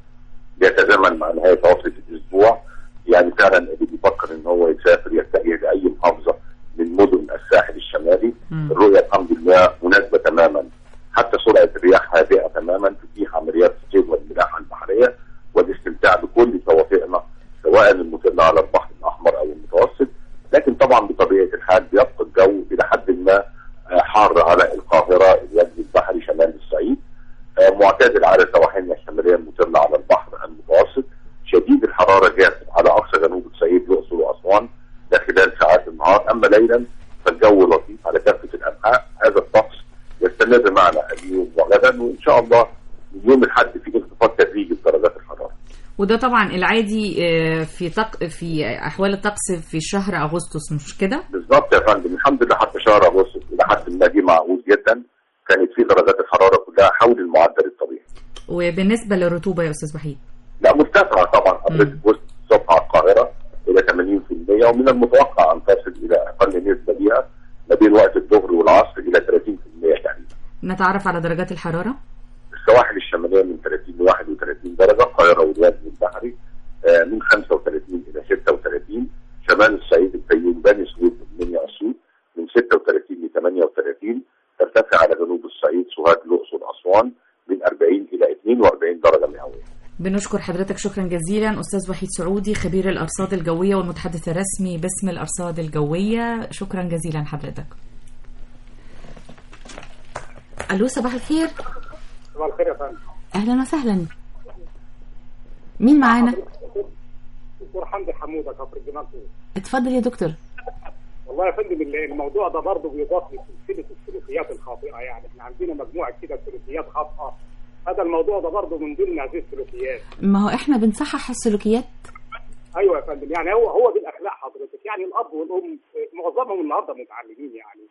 S14: بيتزامن مع نهايه عطله الاسبوع يعني فعلا اللي بيفكر ان هو يسافر يتجه لاي محافظه من مدن الساحل الشمالي الرؤيه الحمد لله مناسبه تماما حتى سرعه الرياح هادئه تماما تتيح عمليات الصيد والملاحه البحريه والاستمتاع بكل شواطئنا سواء المطله على البحر الاحمر او المتوسط لكن طبعا بطبيعه الحال بيبقى الجو الى حد ما آه، حار على القاهره الوجه البحري شمال الصعيد آه، معتدل على سواحلنا الشماليه المطله على البحر المتوسط شديد الحراره جاف على اقصى جنوب الصعيد الاقصر واسوان ده خلال ساعات النهار اما ليلا فالجو لطيف على كافه الانحاء هذا الطقس يستمر معنا اليوم وغدا وان شاء الله من يوم الاحد في انخفاض تدريجي في درجات الحراره
S4: وده طبعا العادي آه، في طق في أحوال الطقس في شهر أغسطس مش كده؟
S14: بالظبط يا فندم الحمد لله حتى شهر اغسطس الى حد ما دي معقول جدا كانت في درجات الحراره كلها حول المعدل الطبيعي
S4: وبالنسبة للرطوبة يا أستاذ وحيد
S14: لا مرتفعه طبعا حضرتك وسط الصبح على القاهره الى 80% ومن المتوقع ان تصل الى اقل نسبه ليها ما بين وقت الظهر والعصر الى 30% تقريبا
S4: نتعرف على درجات الحرارة
S14: السواحل الشماليه من 30 ل 31 درجه القاهره والوادي البحري آه، من 35 الى 36 شمال الصعيد الفيوم بني سويف من اسيوط من 36 ل 38 ترتفع على جنوب الصعيد سوهاج الاقصر اسوان من 40 الى 42 درجه مئويه
S4: بنشكر حضرتك شكرا جزيلا أستاذ وحيد سعودي خبير الأرصاد الجوية والمتحدث الرسمي باسم الأرصاد الجوية شكرا جزيلا حضرتك
S3: ألو صباح الخير
S15: صباح الخير يا فندم
S3: أهلا وسهلا مين معانا
S15: دكتور حمدي حموده كفر الجمال طول.
S3: اتفضل يا دكتور
S15: والله يا فندم ال- الموضوع ده برضه بيضاف لسلسله السلوكيات الخاطئه يعني احنا عندنا مجموعه كده سلوكيات خاطئه هذا الموضوع ده برضه من ضمن هذه السلوكيات
S3: ما هو احنا بنصحح السلوكيات
S15: ايوه يا فندم يعني هو هو بالاخلاق حضرتك يعني الاب والام آه، معظمهم النهارده متعلمين يعني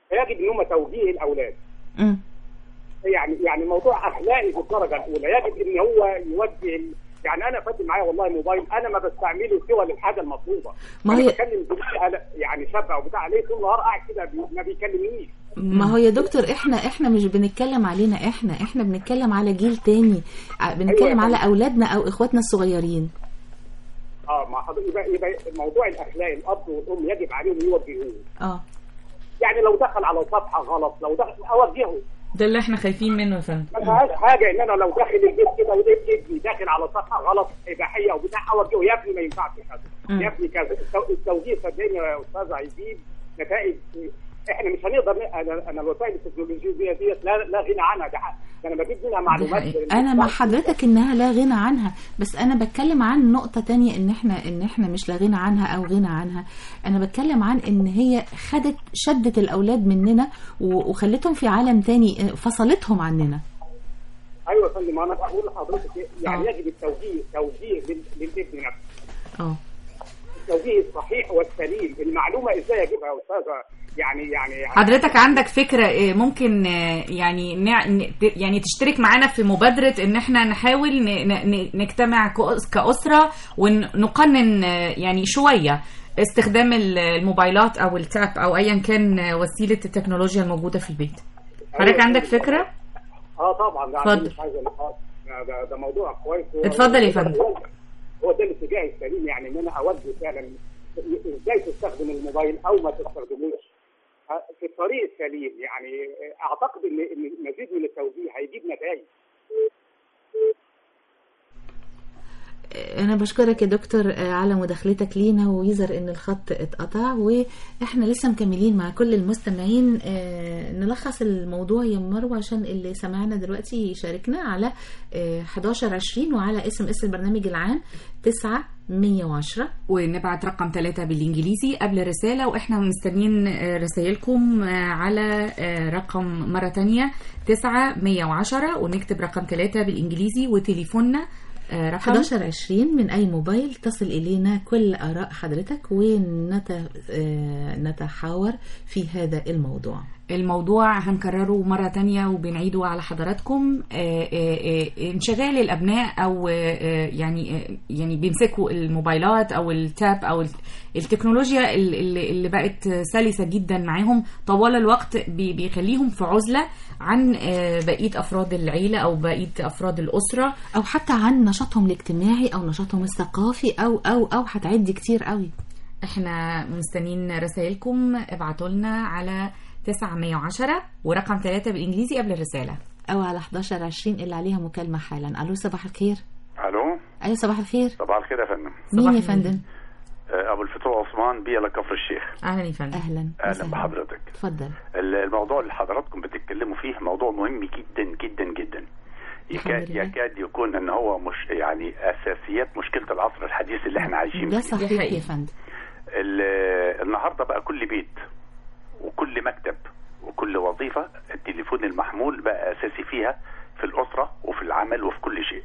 S15: فيجب ان هم توجيه الاولاد
S3: مم.
S15: يعني يعني موضوع اخلاقي بالدرجه الاولى يجب ان هو يوجه ال- يعني انا فاتن معايا والله موبايل انا ما بستعمله سوى للحاجه المطلوبه
S3: ما
S15: أنا
S3: هي-
S15: بكلم زميلي يعني شاب او بتاع عليه طول النهار قاعد كده بي- ما بيكلمنيش
S3: ما هو يا دكتور احنا احنا مش بنتكلم علينا احنا احنا بنتكلم على جيل تاني ع- بنتكلم
S15: أيوة.
S3: على اولادنا او اخواتنا الصغيرين
S15: اه ما حضرتك يبقى يبقى موضوع الاخلاق الاب والام يجب عليهم يوجهوه
S3: اه
S15: يعني لو دخل على صفحه غلط لو دخل اوجهه
S4: ده اللي احنا خايفين منه يا فندم
S15: ما فيهاش حاجه ان انا لو داخل البيت كده ولقيت ابني داخل على صفحه غلط اباحيه او بتاع اوجهه يا ابني ما ينفعش كذا
S3: مم.
S15: يا ابني كذا التو- التوجيه صدقني يا استاذ هيجيب نتائج احنا مش هنقدر ن- انا انا الوسائل التكنولوجيه دي ديت لا لا غنى عنها ده حق. ده انا بجيب منها
S3: دي
S15: معلومات
S3: حقيقة. انا مع حضرتك انها لا غنى عنها بس انا بتكلم عن نقطة تانية ان احنا ان احنا مش لا غنى عنها او غنى عنها انا بتكلم عن ان هي خدت شدت الاولاد مننا و- وخلتهم في عالم تاني فصلتهم عننا
S15: ايوه يا فندم انا بقول لحضرتك إيه؟ يعني
S3: آه.
S15: يجب التوجيه توجيه لل- للابن نفسه
S3: اه
S15: التوجيه الصحيح والسليم المعلومه ازاي اجيبها يا استاذه يعني يعني
S4: حضرتك عندك فكرة إيه، ممكن آه، يعني نع- ن- ت- يعني تشترك معانا في مبادرة ان احنا نحاول ن- ن- ن- نجتمع كأس- كأسرة ونقنن آه، يعني شوية استخدام ال- الموبايلات او التاب او ايا كان آه، وسيلة التكنولوجيا الموجودة في البيت حضرتك عندك فكرة؟
S15: اه طبعا ده
S4: اتفضل.
S15: عندي مش عايز نقاش ده, ده, ده موضوع كويس هو-
S4: اتفضل يا فندم.
S15: هو ده الاتجاه السليم يعني ان انا اوجه فعلا ازاي تستخدم الموبايل او ما تستخدموش آه، في الطريق السليم يعني آه، اعتقد ان ان مزيد من التوجيه هيجيب نتائج
S3: انا بشكرك يا دكتور آه، على مداخلتك لينا ويظهر ان الخط اتقطع واحنا لسه مكملين مع كل المستمعين آه، نلخص الموضوع يا مروه عشان اللي سمعنا دلوقتي يشاركنا على آه، 11 20 وعلى اسم اس البرنامج العام 9 110
S4: ونبعت رقم ثلاثة بالإنجليزي قبل رسالة وإحنا مستنيين آه، رسائلكم آه، على آه، رقم مرة تانية تسعة مية وعشرة ونكتب رقم ثلاثة بالإنجليزي وتليفوننا آه، رقم
S3: 11 20 من اي موبايل تصل الينا كل اراء حضرتك ونتحاور في هذا الموضوع
S4: الموضوع هنكرره مرة تانية وبنعيده على حضراتكم آه، آه، آه، انشغال الأبناء أو آه، آه، يعني آه، يعني بيمسكوا الموبايلات أو التاب أو التكنولوجيا ال- اللي اللي بقت سلسة جدا معاهم طوال الوقت بي- بيخليهم في عزلة عن آه، بقية أفراد العيلة أو بقية أفراد الأسرة
S3: او حتى عن نشاطهم الاجتماعي او نشاطهم الثقافي او او او هتعدي كتير قوي
S4: احنا مستنيين رسائلكم ابعتوا لنا على 910 ورقم 3 بالإنجليزي قبل الرسالة
S3: او على 11 20 اللي عليها مكالمه حالا الو صباح الخير
S16: الو
S3: ايوه صباح الخير
S16: صباح الخير يا فندم
S3: مين يا فندم
S16: آه، ابو الفتوح عثمان بيلا كفر الشيخ
S4: اهلا يا فندم
S3: اهلا
S16: اهلا بحضرتك
S3: اتفضل
S16: ال- الموضوع اللي حضراتكم بتتكلموا فيه موضوع مهم جدا جدا جدا يكاد
S3: لله.
S16: يكاد يكون ان هو مش يعني اساسيات مشكله العصر الحديث اللي احنا عايشين
S3: ده
S16: فيه
S3: صحيح يا فندم
S16: ال- النهارده بقى كل بيت وكل مكتب وكل وظيفه التليفون المحمول بقى اساسي فيها في الاسره وفي العمل وفي كل شيء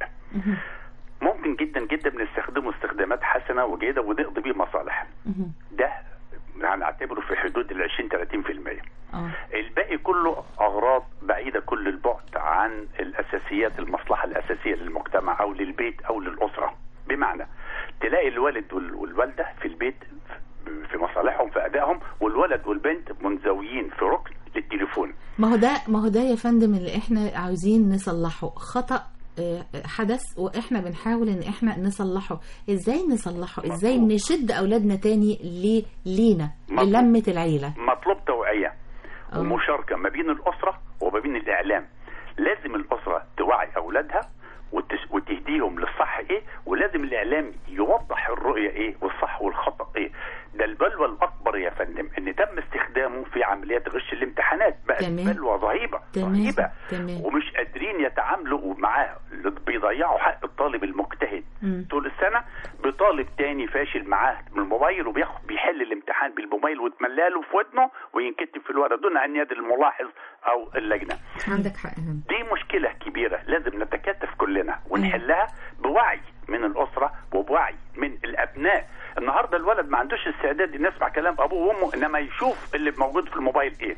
S16: ممكن جدا جدا بنستخدمه استخدامات حسنه وجيده ونقضي بيه مصالح ده هنعتبره في حدود ال 20 30% الباقي كله اغراض بعيده كل البعد عن الاساسيات المصلحه الاساسيه للمجتمع او للبيت او للاسره بمعنى تلاقي الوالد وال- والوالده في البيت في مصالحهم في ادائهم والولد والبنت منزويين في ركن للتليفون
S3: ما هو ده ما هو ده يا فندم اللي احنا عاوزين نصلحه خطأ آه، حدث واحنا بنحاول ان احنا نصلحه ازاي نصلحه ازاي نشد اولادنا تاني لي لينا
S16: مطلوب.
S3: للمة العيلة
S16: مطلوب توعيه ومشاركه ما بين الاسره وما بين الاعلام لازم الاسره توعي اولادها وتس- وتهديهم للصح ايه ولازم الاعلام يوضح الرؤيه ايه والصح والخطا ايه ده البلوى الاكبر يا فندم ان تم استخدامه في عمليات غش الامتحانات بقت
S3: تمام.
S16: بلوى رهيبه
S3: تمام
S16: رهيبه
S3: تمام
S16: ومش قادرين يتعاملوا معاه بيضيعوا حق الطالب المجتهد
S3: مم.
S16: طول السنه بطالب تاني فاشل معاه من الموبايل وبياخد بيحل الامتحان بالموبايل ويتملى له في ودنه وينكتب في الورقه دون ان يد الملاحظ او اللجنه
S4: عندك حق يا فندم.
S16: دي مشكله كبيره لازم نتكاتف كلنا ونحلها بوعي من الاسره وبوعي من الابناء النهارده الولد ما عندوش استعداد انه يسمع كلام ابوه وامه انما يشوف اللي موجود في الموبايل ايه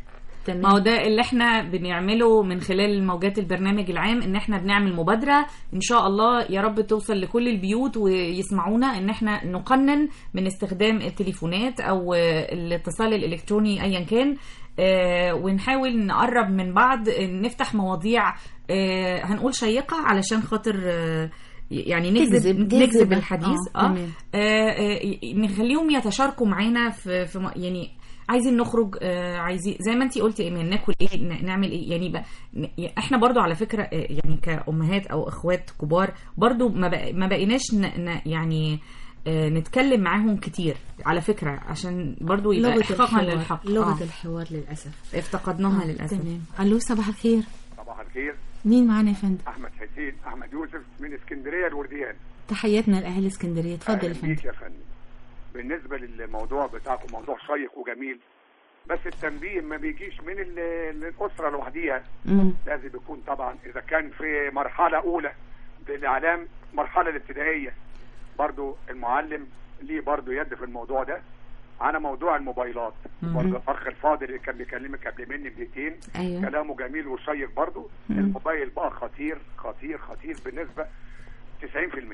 S3: تمام.
S4: ما هو ده اللي احنا بنعمله من خلال موجات البرنامج العام ان احنا بنعمل مبادره ان شاء الله يا رب توصل لكل البيوت ويسمعونا ان احنا نقنن من استخدام التليفونات او آه، الاتصال الالكتروني ايا كان آه، ونحاول نقرب من بعض آه، نفتح مواضيع آه، هنقول شيقه علشان خاطر آه، يعني نجذب
S3: تجذب-
S4: نجذب
S3: جاذبة.
S4: الحديث
S3: آه،
S4: اه,
S3: تمام.
S4: آه, آه نخليهم يتشاركوا معانا في, في م- يعني عايزين نخرج آه عايزين زي ما انتي قلتي ايمان ناكل ايه ن- نعمل ايه يعني بقى ن- احنا برضو على فكره آه، يعني كامهات او اخوات كبار برضو ما, بق ما بقيناش ن ن يعني آه نتكلم معاهم كتير على فكره عشان برضو يبقى
S3: لغة
S4: احقاقا
S3: الحوار
S4: للحق
S3: لغة
S4: آه.
S3: الحوار للأسف
S4: افتقدناها
S3: آه،
S4: للاسف
S3: تمام ألو صباح الخير
S17: صباح الخير
S3: مين معانا يا فندم
S17: احمد حسين احمد يوسف من اسكندريه الورديان
S3: تحياتنا لأهل اسكندرية اتفضل يا
S17: أهلاً
S3: فندم
S17: بيك يا فندم بالنسبه للموضوع بتاعكم موضوع شيق وجميل بس التنبيه ما بيجيش من ال- الاسره لوحديها
S3: مم.
S17: لازم يكون طبعا اذا كان في مرحله اولى بالاعلام مرحله الابتدائيه برضو المعلم ليه برضو يد في الموضوع ده على موضوع الموبايلات
S3: مهم.
S17: برضو الاخ الفاضل اللي كان بيكلمك قبل مني بدقيقتين
S3: أيوة.
S17: كلامه جميل وشيق برضو
S3: مم.
S17: الموبايل بقى خطير خطير خطير بالنسبه 90%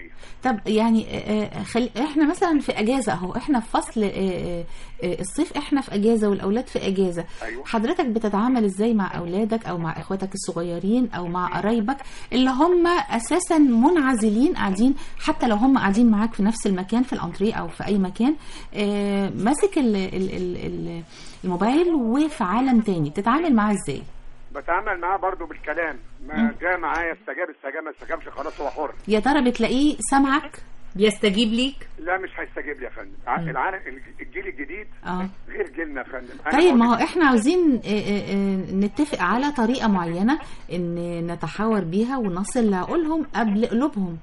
S3: طب يعني آه، آه، خل... احنا مثلا في اجازه اهو احنا في فصل آه، آه، آه، الصيف احنا في اجازه والاولاد في اجازه
S17: أيوة.
S3: حضرتك بتتعامل ازاي مع اولادك او مع اخواتك الصغيرين او مع قرايبك اللي هم اساسا منعزلين قاعدين حتى لو هم قاعدين معاك في نفس المكان في الانتريه او في اي مكان آه، ماسك ال- ال- ال- ال- الموبايل وفي عالم تاني تتعامل معاه ازاي
S17: بتعامل معاه برضو بالكلام ما جاء معايا استجاب استجاب ما استجابش خلاص هو حر
S3: يا ترى بتلاقيه سامعك
S4: بيستجيب ليك
S17: لا مش هيستجيب لي يا فندم ع-
S3: مم.
S17: العالم الجيل الجديد
S3: اه
S17: غير جيلنا يا فندم أنا
S3: طيب ما
S17: بقول
S3: هو احنا عاوزين آه، آه، آه، نتفق على طريقة معينة ان نتحاور بيها ونصل لعقولهم قبل قلوبهم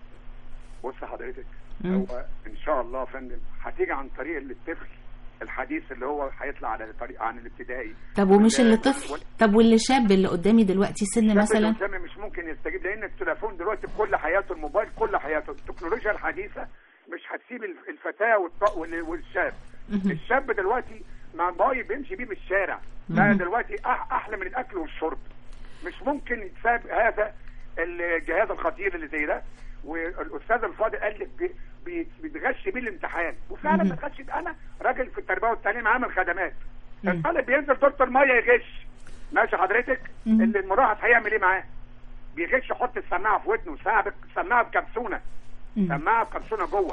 S17: بص حضرتك
S3: مم.
S17: هو ان شاء الله يا فندم هتيجي عن طريق الطفل الحديث اللي هو هيطلع على طريق عن الابتدائي
S3: طب ومش
S17: وال-
S3: اللي
S17: وال-
S3: طفل طب واللي شاب اللي قدامي دلوقتي سن
S17: الشاب
S3: مثلا
S17: اللي قدامي مش ممكن يستجيب لان التليفون دلوقتي بكل حياته الموبايل كل حياته التكنولوجيا الحديثه مش هتسيب الف- الفتاه والط- وال- والشاب
S3: مهم.
S17: الشاب دلوقتي مع الموبايل بيمشي بيه بالشارع ده
S3: مهم.
S17: دلوقتي أح احلى من الاكل والشرب مش ممكن يتساب هذا الجهاز الخطير اللي زي ده والاستاذ الفاضل قال لي بي- بي- بيتغش بيه الامتحان وفعلا
S3: مهم.
S17: بتغش بيه. انا راجل في التربيه والتعليم عامل خدمات
S3: مم.
S17: الطالب بينزل دورة الميه يغش ماشي حضرتك
S3: مم.
S17: اللي المراهق هيعمل ايه معاه بيغش يحط السماعه في ودنه سماعه بك- سماعه بكبسونه
S3: مم.
S17: سماعه بكبسونه جوه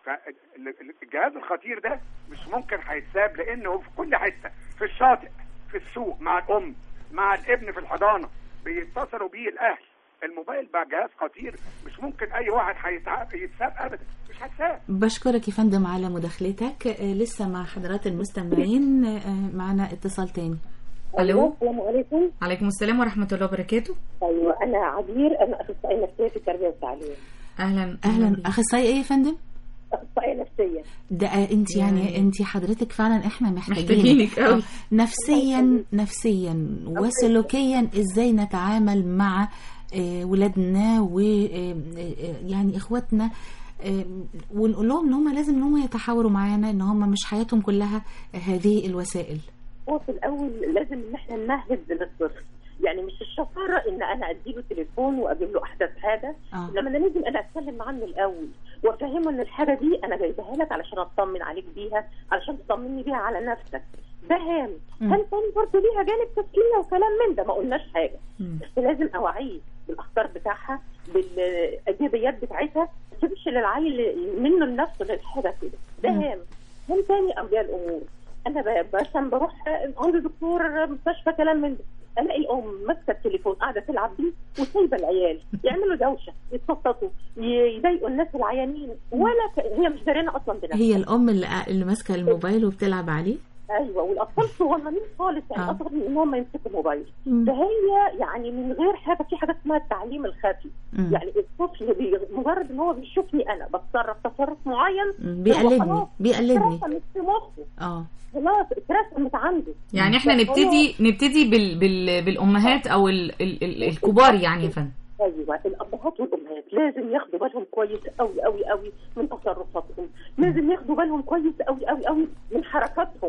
S17: فالجهاز الخطير ده مش ممكن هيتساب لانه في كل حته في الشاطئ في السوق مع الام مع الابن في الحضانه بيتصلوا بيه الاهل الموبايل بقى جهاز خطير مش ممكن اي واحد هيتع- يتساب ابدا مش هيتساب
S3: بشكرك يا فندم على مداخلتك آه، لسه مع حضرات المستمعين آه، معنا اتصال تاني
S4: الو
S18: السلام عليكم
S4: عليكم السلام ورحمه الله وبركاته
S18: ايوه انا عبير انا اخصائيه نفسيه في التربيه والتعليم
S4: اهلا
S3: اهلا اخصائي ايه يا فندم
S18: اخصائيه نفسيه
S3: ده انت يعني انت حضرتك فعلا احنا محتاجينك
S4: محتاجينك أوي.
S3: آه، نفسيا نفسيا وسلوكيا ازاي نتعامل مع آه، ولادنا و آه، آه، يعني اخواتنا آه، ونقول لهم ان هم لازم ان هم يتحاوروا معانا ان هم مش حياتهم كلها هذه الوسائل
S18: هو في الاول لازم ان احنا نمهد للطفل يعني مش الشطاره ان انا اديله تليفون واجيب له احدث حاجه
S3: آه.
S18: لما انا لازم انا اتكلم معاه من الاول وافهمه ان الحاجه دي انا جايبها لك علشان اطمن عليك بيها علشان تطمني بيها على نفسك ده هام
S3: مم.
S18: هل تاني برضه ليها جانب تسليه وكلام من ده ما قلناش حاجه بس لازم اوعيه بالاخطار بتاعها بالايجابيات بتاعتها ما تسيبش للعيل منه لنفسه للحاجه كده ده
S3: مم.
S18: هام هام تاني اولياء الامور انا ب- مثلا بروح عند دكتور مستشفى كلام من ده الاقي الام ماسكه التليفون قاعده تلعب بيه وسايبه العيال يعملوا دوشه يتنططوا ي- يضايقوا الناس العيانين ولا ك... هي مش دارينا اصلا بنفسها
S3: هي الام اللي اللي ماسكه الموبايل وبتلعب عليه
S18: ايوه والاطفال صغننين خالص يعني
S3: آه.
S18: اصغر من ان هم يمسكوا الموبايل
S3: مم.
S18: فهي يعني من غير حاجه في حاجه اسمها التعليم الخفي
S3: مم.
S18: يعني الطفل بي... مجرد ان هو بيشوفني انا بتصرف تصرف معين
S3: مم. بيقلدني
S18: هو خلاص
S3: بيقلدني
S18: اترسمت في مخه
S3: اه
S18: خلاص اترسمت عنده
S4: يعني احنا
S18: فهو-
S4: نبتدي نبتدي بال بال بالامهات او ال ال ال الكبار يعني يا فندم
S18: ايوه الابهات والامهات لازم ياخدوا بالهم كويس قوي قوي قوي من تصرفاتهم لازم ياخدوا بالهم كويس قوي قوي قوي من حركاتهم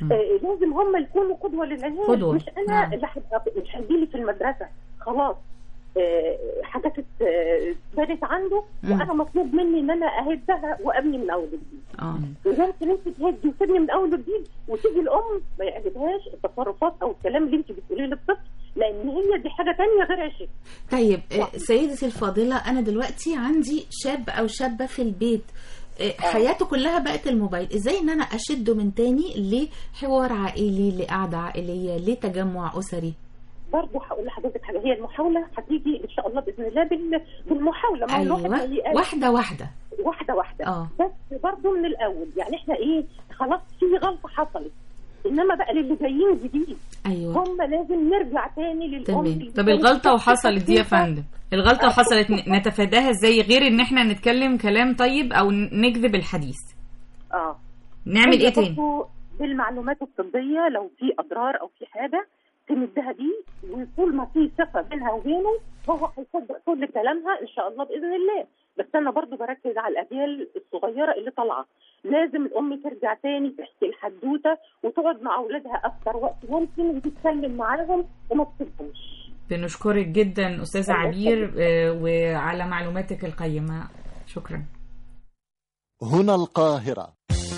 S18: آه لازم هم يكونوا قدوه للعيال
S4: قدوة.
S18: مش انا
S4: نعم.
S18: اللي هبقى مش هيجيلي في المدرسه خلاص آه، حاجات ات- اتبنت عنده
S3: مم.
S18: وانا مطلوب مني ان انا اهدها وابني من اول وجديد
S3: اه
S18: ويمكن انت تهدي وتبني من اول وجديد وتيجي الام ما يعجبهاش التصرفات او الكلام اللي انت بتقوليه للطفل لان هي دي حاجه تانية غير عشق
S3: طيب آه، سيدتي الفاضلة أنا دلوقتي عندي شاب أو شابة في البيت آه، حياته كلها بقت الموبايل ازاي ان انا اشده من تاني لحوار عائلي لقعدة عائلية لتجمع اسري
S18: برضه هقول لحضرتك حاجه هي المحاوله هتيجي ان شاء الله باذن الله بال- بالمحاوله ما هو الواحد
S3: ايوه
S18: هيقل-
S3: واحدة واحدة
S18: واحده واحده
S3: اه
S18: بس برضه من الاول يعني احنا ايه خلاص في غلطه حصلت انما بقى للي جايين جديد
S3: ايوه
S18: هم لازم نرجع تاني للام اللي
S4: طب
S18: كانت
S4: الغلطة وحصلت دي يا
S18: بتحكي
S4: فندم الغلطة وحصلت ن- نتفاداها ازاي غير ان احنا نتكلم كلام طيب او ن- نكذب الحديث
S18: اه
S4: نعمل
S18: هي
S4: ايه تاني
S18: برضه بالمعلومات الطبيه لو في اضرار او في حاجه تمدها بيه وطول ما في ثقه بينها وبينه هو هيصدق كل كلامها ان شاء الله باذن الله بس انا برضو بركز على الاجيال الصغيره اللي طالعه لازم الام ترجع تاني تحكي الحدوته وتقعد مع اولادها اكتر وقت ممكن وتتكلم معاهم وما تسيبهمش
S4: بنشكرك جدا استاذة عبير آه، وعلى معلوماتك القيمة شكرا
S1: هنا القاهرة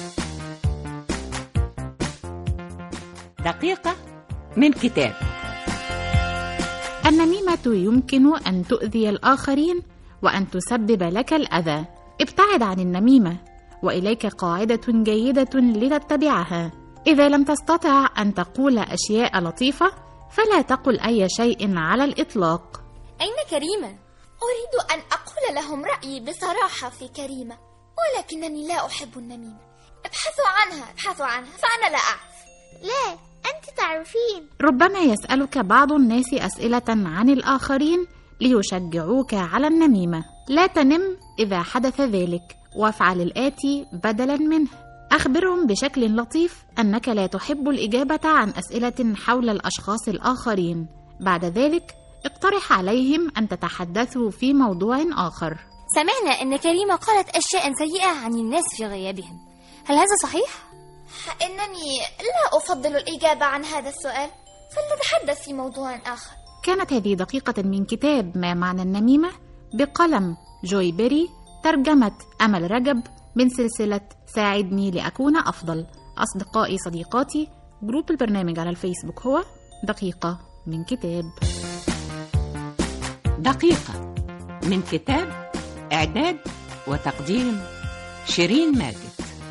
S19: دقيقة من كتاب
S20: النميمة يمكن أن تؤذي الآخرين وأن تسبب لك الأذى. ابتعد عن النميمة، وإليك قاعدة جيدة لتتبعها. إذا لم تستطع أن تقول أشياء لطيفة، فلا تقل أي شيء على الإطلاق.
S21: أين كريمة؟ أريد أن أقول لهم رأيي بصراحة في كريمة ولكنني لا أحب النميمة ابحثوا عنها ابحثوا عنها فأنا لا أعرف لا أنت تعرفين
S20: ربما يسألك بعض الناس أسئلة عن الآخرين ليشجعوك على النميمة. لا تنم إذا حدث ذلك، وافعل الآتي بدلا منه. أخبرهم بشكل لطيف أنك لا تحب الإجابة عن أسئلة حول الأشخاص الآخرين. بعد ذلك، اقترح عليهم أن تتحدثوا في موضوع آخر.
S21: سمعنا أن كريمة قالت أشياء سيئة عن الناس في غيابهم هل هذا صحيح؟ إنني لا أفضل الإجابة عن هذا السؤال فلنتحدث في موضوع آخر
S20: كانت هذه دقيقة من كتاب ما معنى النميمة بقلم جوي بيري ترجمة أمل رجب من سلسلة ساعدني لأكون أفضل أصدقائي صديقاتي جروب البرنامج على الفيسبوك هو دقيقة من كتاب
S19: دقيقة من كتاب إعداد وتقديم شيرين ماجد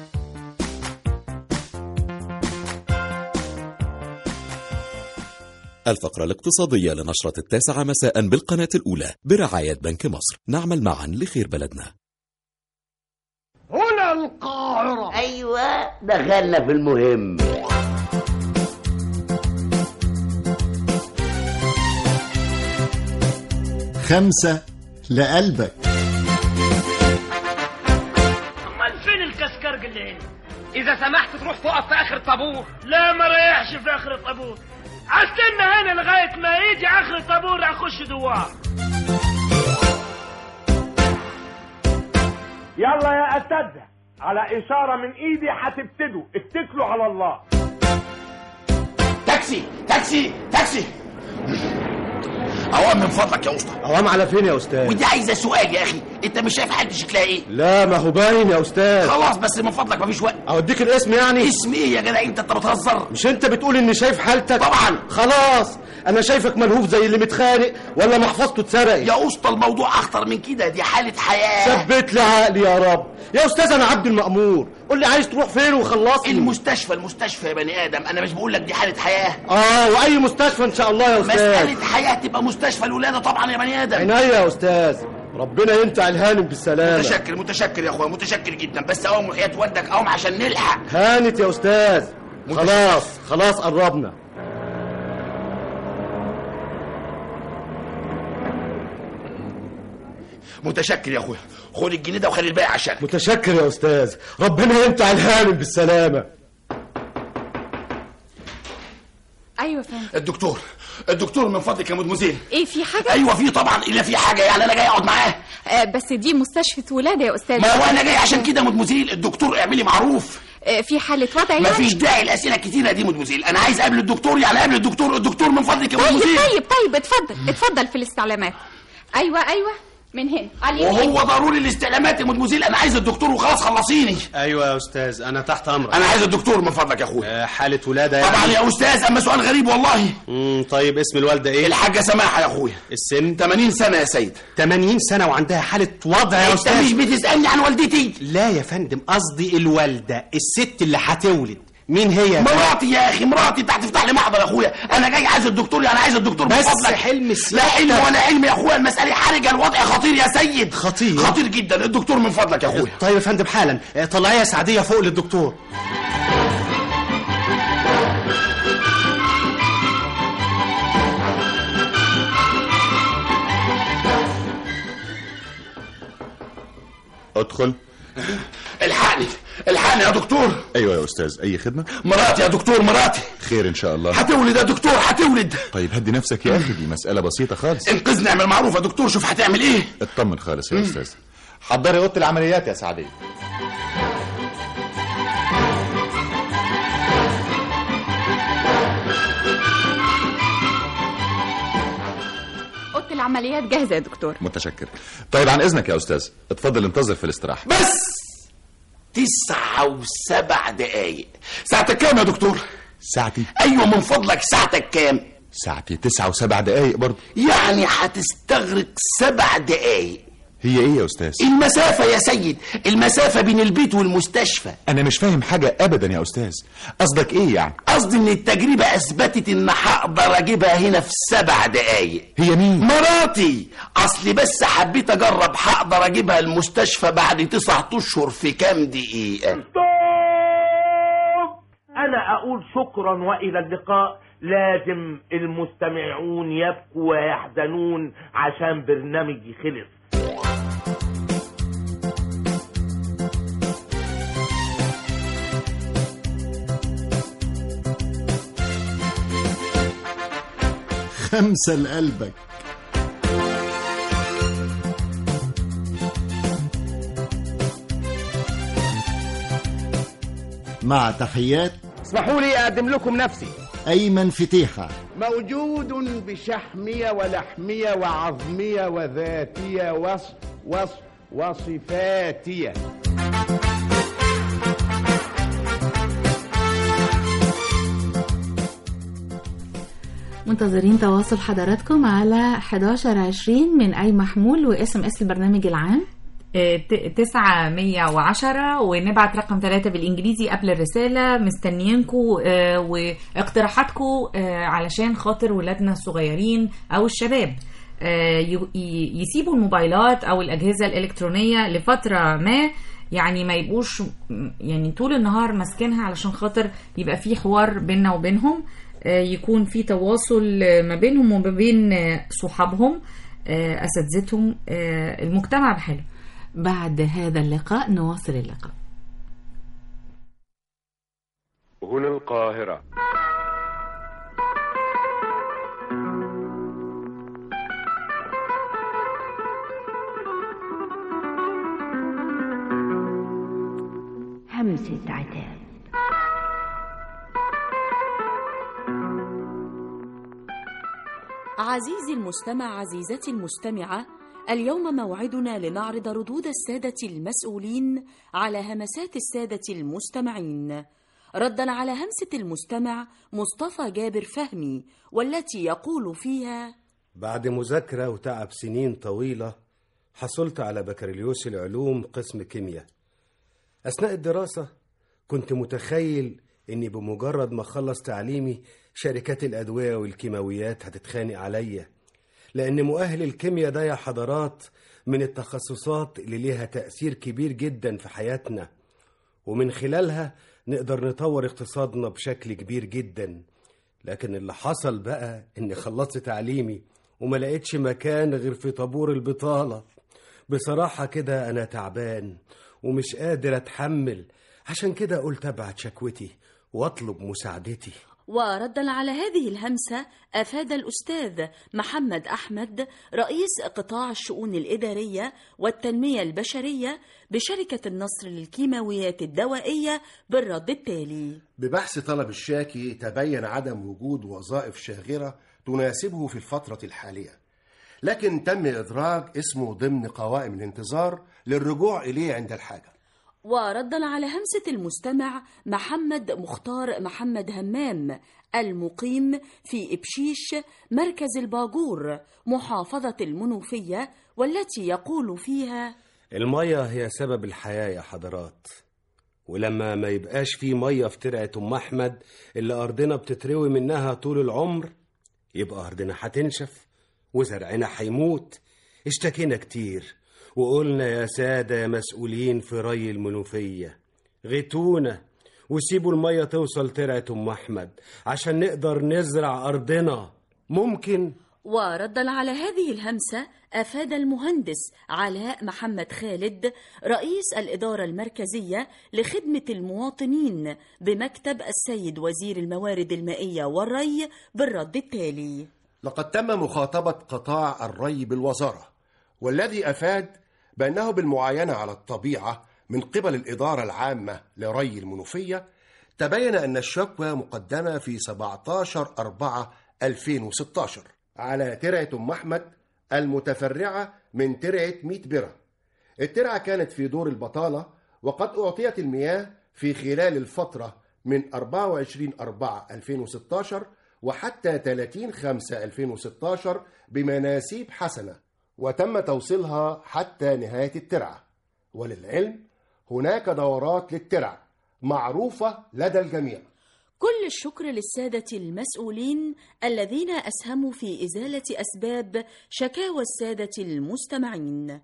S22: الفقرة الاقتصادية لنشرة التاسعة مساء بالقناة الأولى برعاية بنك مصر نعمل معا لخير بلدنا
S23: هنا القاهرة
S24: ايوه دخلنا في المهم
S1: خمسة لقلبك
S25: امال فين الكسكرج اللي هنا اذا سمحت تروح تقف في اخر طابور لا ما ريحش في اخر الطابور استنى هنا لغايه ما يجي اخر الطابور اخش دوار
S26: يلا يا اساتذه على اشاره من ايدي هتبتدوا اتكلوا على الله
S27: تاكسي تاكسي تاكسي اوام من فضلك يا اسطى
S28: اوام على فين يا استاذ
S27: ودي عايزه سؤال يا اخي انت مش شايف حد شكلها ايه
S28: لا ما هو باين يا استاذ
S27: خلاص بس من فضلك مفيش وقت
S28: اوديك الاسم يعني
S27: اسم ايه يا جدع انت انت بتهزر
S28: مش انت بتقول اني شايف حالتك
S27: طبعا
S28: خلاص انا شايفك ملهوف زي اللي متخانق ولا محفظته اتسرقت
S27: يا اسطى الموضوع اخطر من كده دي حاله حياه
S28: ثبت لي عقلي يا رب يا استاذ انا عبد المأمور قول لي عايز تروح فين وخلصني
S27: المستشفى المستشفى يا بني ادم انا مش بقول لك دي حاله حياه
S28: اه واي مستشفى ان شاء الله يا استاذ
S27: مساله حياه تبقى مستشفى الولاده طبعا يا بني ادم
S28: عينيا يا استاذ ربنا ينفع الهانم بالسلامه
S27: متشكر متشكر يا اخويا متشكر جدا بس اقوم وحياه والدك اقوم عشان نلحق
S28: هانت يا استاذ خلاص خلاص قربنا
S27: متشكر يا اخويا خد الجنيه ده وخلي الباقي عشان
S28: متشكر يا استاذ ربنا ينفع الهانم بالسلامه
S29: ايوه فندم
S27: الدكتور الدكتور من فضلك يا مدموزيل
S29: ايه في حاجه
S27: ايوه في طبعا الا في حاجه يعني انا جاي اقعد معاه
S29: آه بس دي مستشفى ولاده يا استاذ
S27: ما هو انا جاي عشان كده يا مدموزيل الدكتور اعملي معروف
S29: آه، في حالة وضع يعني
S27: مفيش داعي الاسئله كتيره دي مدموزيل انا عايز اقابل الدكتور يعني اقابل الدكتور الدكتور من فضلك يا
S29: طيب
S27: مدموزيل
S29: طيب طيب اتفضل اتفضل في الاستعلامات ايوه ايوه من هنا على اليمين
S27: وهو ضروري الاستعلامات يا مدموزيل انا عايز الدكتور وخلاص خلصيني
S28: ايوه يا استاذ انا تحت امرك
S27: انا عايز الدكتور من فضلك يا اخويا
S28: حاله ولاده
S27: طبعا يا استاذ اما سؤال غريب والله
S28: امم طيب اسم الوالده ايه
S27: الحاجه سماحه يا اخويا
S28: السن
S27: 80 سنه يا سيد
S28: 80 سنه وعندها حاله وضع يا
S27: انت
S28: استاذ
S27: مش بتسالني عن والدتي
S28: لا يا فندم قصدي الوالده الست اللي هتولد مين هي
S27: مراتي يا اخي مراتي انت هتفتح لي محضر يا اخويا انا جاي عايز الدكتور يعني عايز الدكتور
S28: بس
S27: بفضلك
S28: حلم
S27: لا
S28: سيادتك.
S27: حلم ولا علم يا اخويا المساله حرجه الوضع خطير يا سيد
S28: خطير
S27: خطير جدا الدكتور من فضلك يا اخويا
S28: طيب يا فندم حالا آه، طلعيه سعديه فوق للدكتور
S5: ادخل
S27: الحقني الحقني يا دكتور
S5: ايوه يا استاذ اي خدمه
S27: مراتي يا دكتور مراتي
S5: خير ان شاء الله
S27: هتولد يا دكتور هتولد
S5: طيب هدي نفسك يا اخي دي مساله بسيطه خالص
S27: انقذني اعمل معروف يا دكتور شوف هتعمل ايه
S5: اطمن خالص يا استاذ حضري اوضه العمليات يا سعديه
S29: اوضه العمليات جاهزه يا دكتور
S5: متشكر طيب عن اذنك يا استاذ اتفضل انتظر في الاستراحه
S27: بس تسعة وسبع دقايق ساعتك كام يا دكتور
S5: ساعتي
S27: ايوه من فضلك ساعتك كام
S5: ساعتي تسعة وسبع دقايق برضه
S27: يعني هتستغرق سبع دقايق
S5: هي ايه يا استاذ
S27: المسافة يا سيد المسافة بين البيت والمستشفى
S5: انا مش فاهم حاجه ابدا يا استاذ قصدك ايه يعني
S27: قصدي ان التجربة اثبتت ان هقدر اجيبها هنا في سبع دقايق
S5: هي مين
S27: مراتي اصلي بس حبيت اجرب هقدر اجيبها المستشفى بعد تسعة اشهر في كام دقيقة
S26: أنا أقول شكرا وإلى اللقاء لازم المستمعون يبكوا ويحزنون عشان برنامجي خلص
S1: خمسة لقلبك مع تحيات
S26: اسمحوا لي أقدم لكم نفسي
S1: أيمن فتيحة
S6: موجود بشحمية ولحمية وعظمية وذاتية وص وص وصفاتية
S3: منتظرين تواصل حضراتكم على 1120 من أي محمول واسم اس البرنامج العام
S4: آه، ت- تسعة مية وعشرة ونبعت رقم ثلاثة بالإنجليزي قبل الرسالة مستنيينكو آه، واقتراحاتكو آه، علشان خاطر ولادنا الصغيرين أو الشباب آه، ي- ي- يسيبوا الموبايلات أو الأجهزة الإلكترونية لفترة ما يعني ما يبقوش م- يعني طول النهار ماسكينها علشان خاطر يبقى في حوار بيننا وبينهم آه، يكون في تواصل آه، ما بينهم وما بين آه، صحابهم آه، أساتذتهم آه، المجتمع بحاله
S3: بعد هذا اللقاء نواصل اللقاء
S7: هنا القاهرة
S8: همسة عتاب
S10: عزيزي المستمع عزيزتي المستمعة اليوم موعدنا لنعرض ردود السادة المسؤولين على همسات السادة المستمعين ردا على همسة المستمع مصطفى جابر فهمي والتي يقول فيها
S11: بعد مذاكرة وتعب سنين طويلة حصلت على بكالوريوس العلوم قسم كيمياء أثناء الدراسة كنت متخيل إني بمجرد ما أخلص تعليمي شركات الأدوية والكيماويات هتتخانق عليا لأن مؤهل الكيمياء ده يا حضرات من التخصصات اللي ليها تأثير كبير جدا في حياتنا ومن خلالها نقدر نطور اقتصادنا بشكل كبير جدا لكن اللي حصل بقى إني خلصت تعليمي وما لقيتش مكان غير في طابور البطالة بصراحة كده أنا تعبان ومش قادر أتحمل عشان كده قلت أبعت شكوتي وأطلب مساعدتي
S10: وردا على هذه الهمسة أفاد الأستاذ محمد أحمد رئيس قطاع الشؤون الإدارية والتنمية البشرية بشركة النصر للكيماويات الدوائية بالرد التالي
S2: ببحث طلب الشاكي تبين عدم وجود وظائف شاغرة تناسبه في الفترة الحالية لكن تم إدراج اسمه ضمن قوائم الانتظار للرجوع إليه عند الحاجة
S10: وردا على همسة المستمع محمد مختار محمد همام المقيم في إبشيش مركز الباجور محافظة المنوفية والتي يقول فيها
S11: المية هي سبب الحياة يا حضرات ولما ما يبقاش في مية في ترعة أم أحمد اللي أرضنا بتتروي منها طول العمر يبقى أرضنا هتنشف وزرعنا هيموت اشتكينا كتير وقلنا يا سادة يا مسؤولين في ري المنوفية غيتونا وسيبوا المية توصل ترعة أم أحمد عشان نقدر نزرع أرضنا ممكن
S10: وردا على هذه الهمسة أفاد المهندس علاء محمد خالد رئيس الإدارة المركزية لخدمة المواطنين بمكتب السيد وزير الموارد المائية والري بالرد التالي
S2: لقد تم مخاطبة قطاع الري بالوزارة والذي أفاد بأنه بالمعاينة على الطبيعة من قبل الإدارة العامة لري المنوفية تبين أن الشكوى مقدمة في 17 4 2016 على ترعة أم أحمد المتفرعة من ترعة 100 برة الترعة كانت في دور البطالة وقد أعطيت المياه في خلال الفترة من 24 4 2016 وحتى 30 5 2016 بمناسيب حسنة وتم توصيلها حتى نهاية الترعة وللعلم هناك دورات للترع معروفة لدى الجميع
S10: كل الشكر للسادة المسؤولين الذين أسهموا في إزالة أسباب شكاوى السادة المستمعين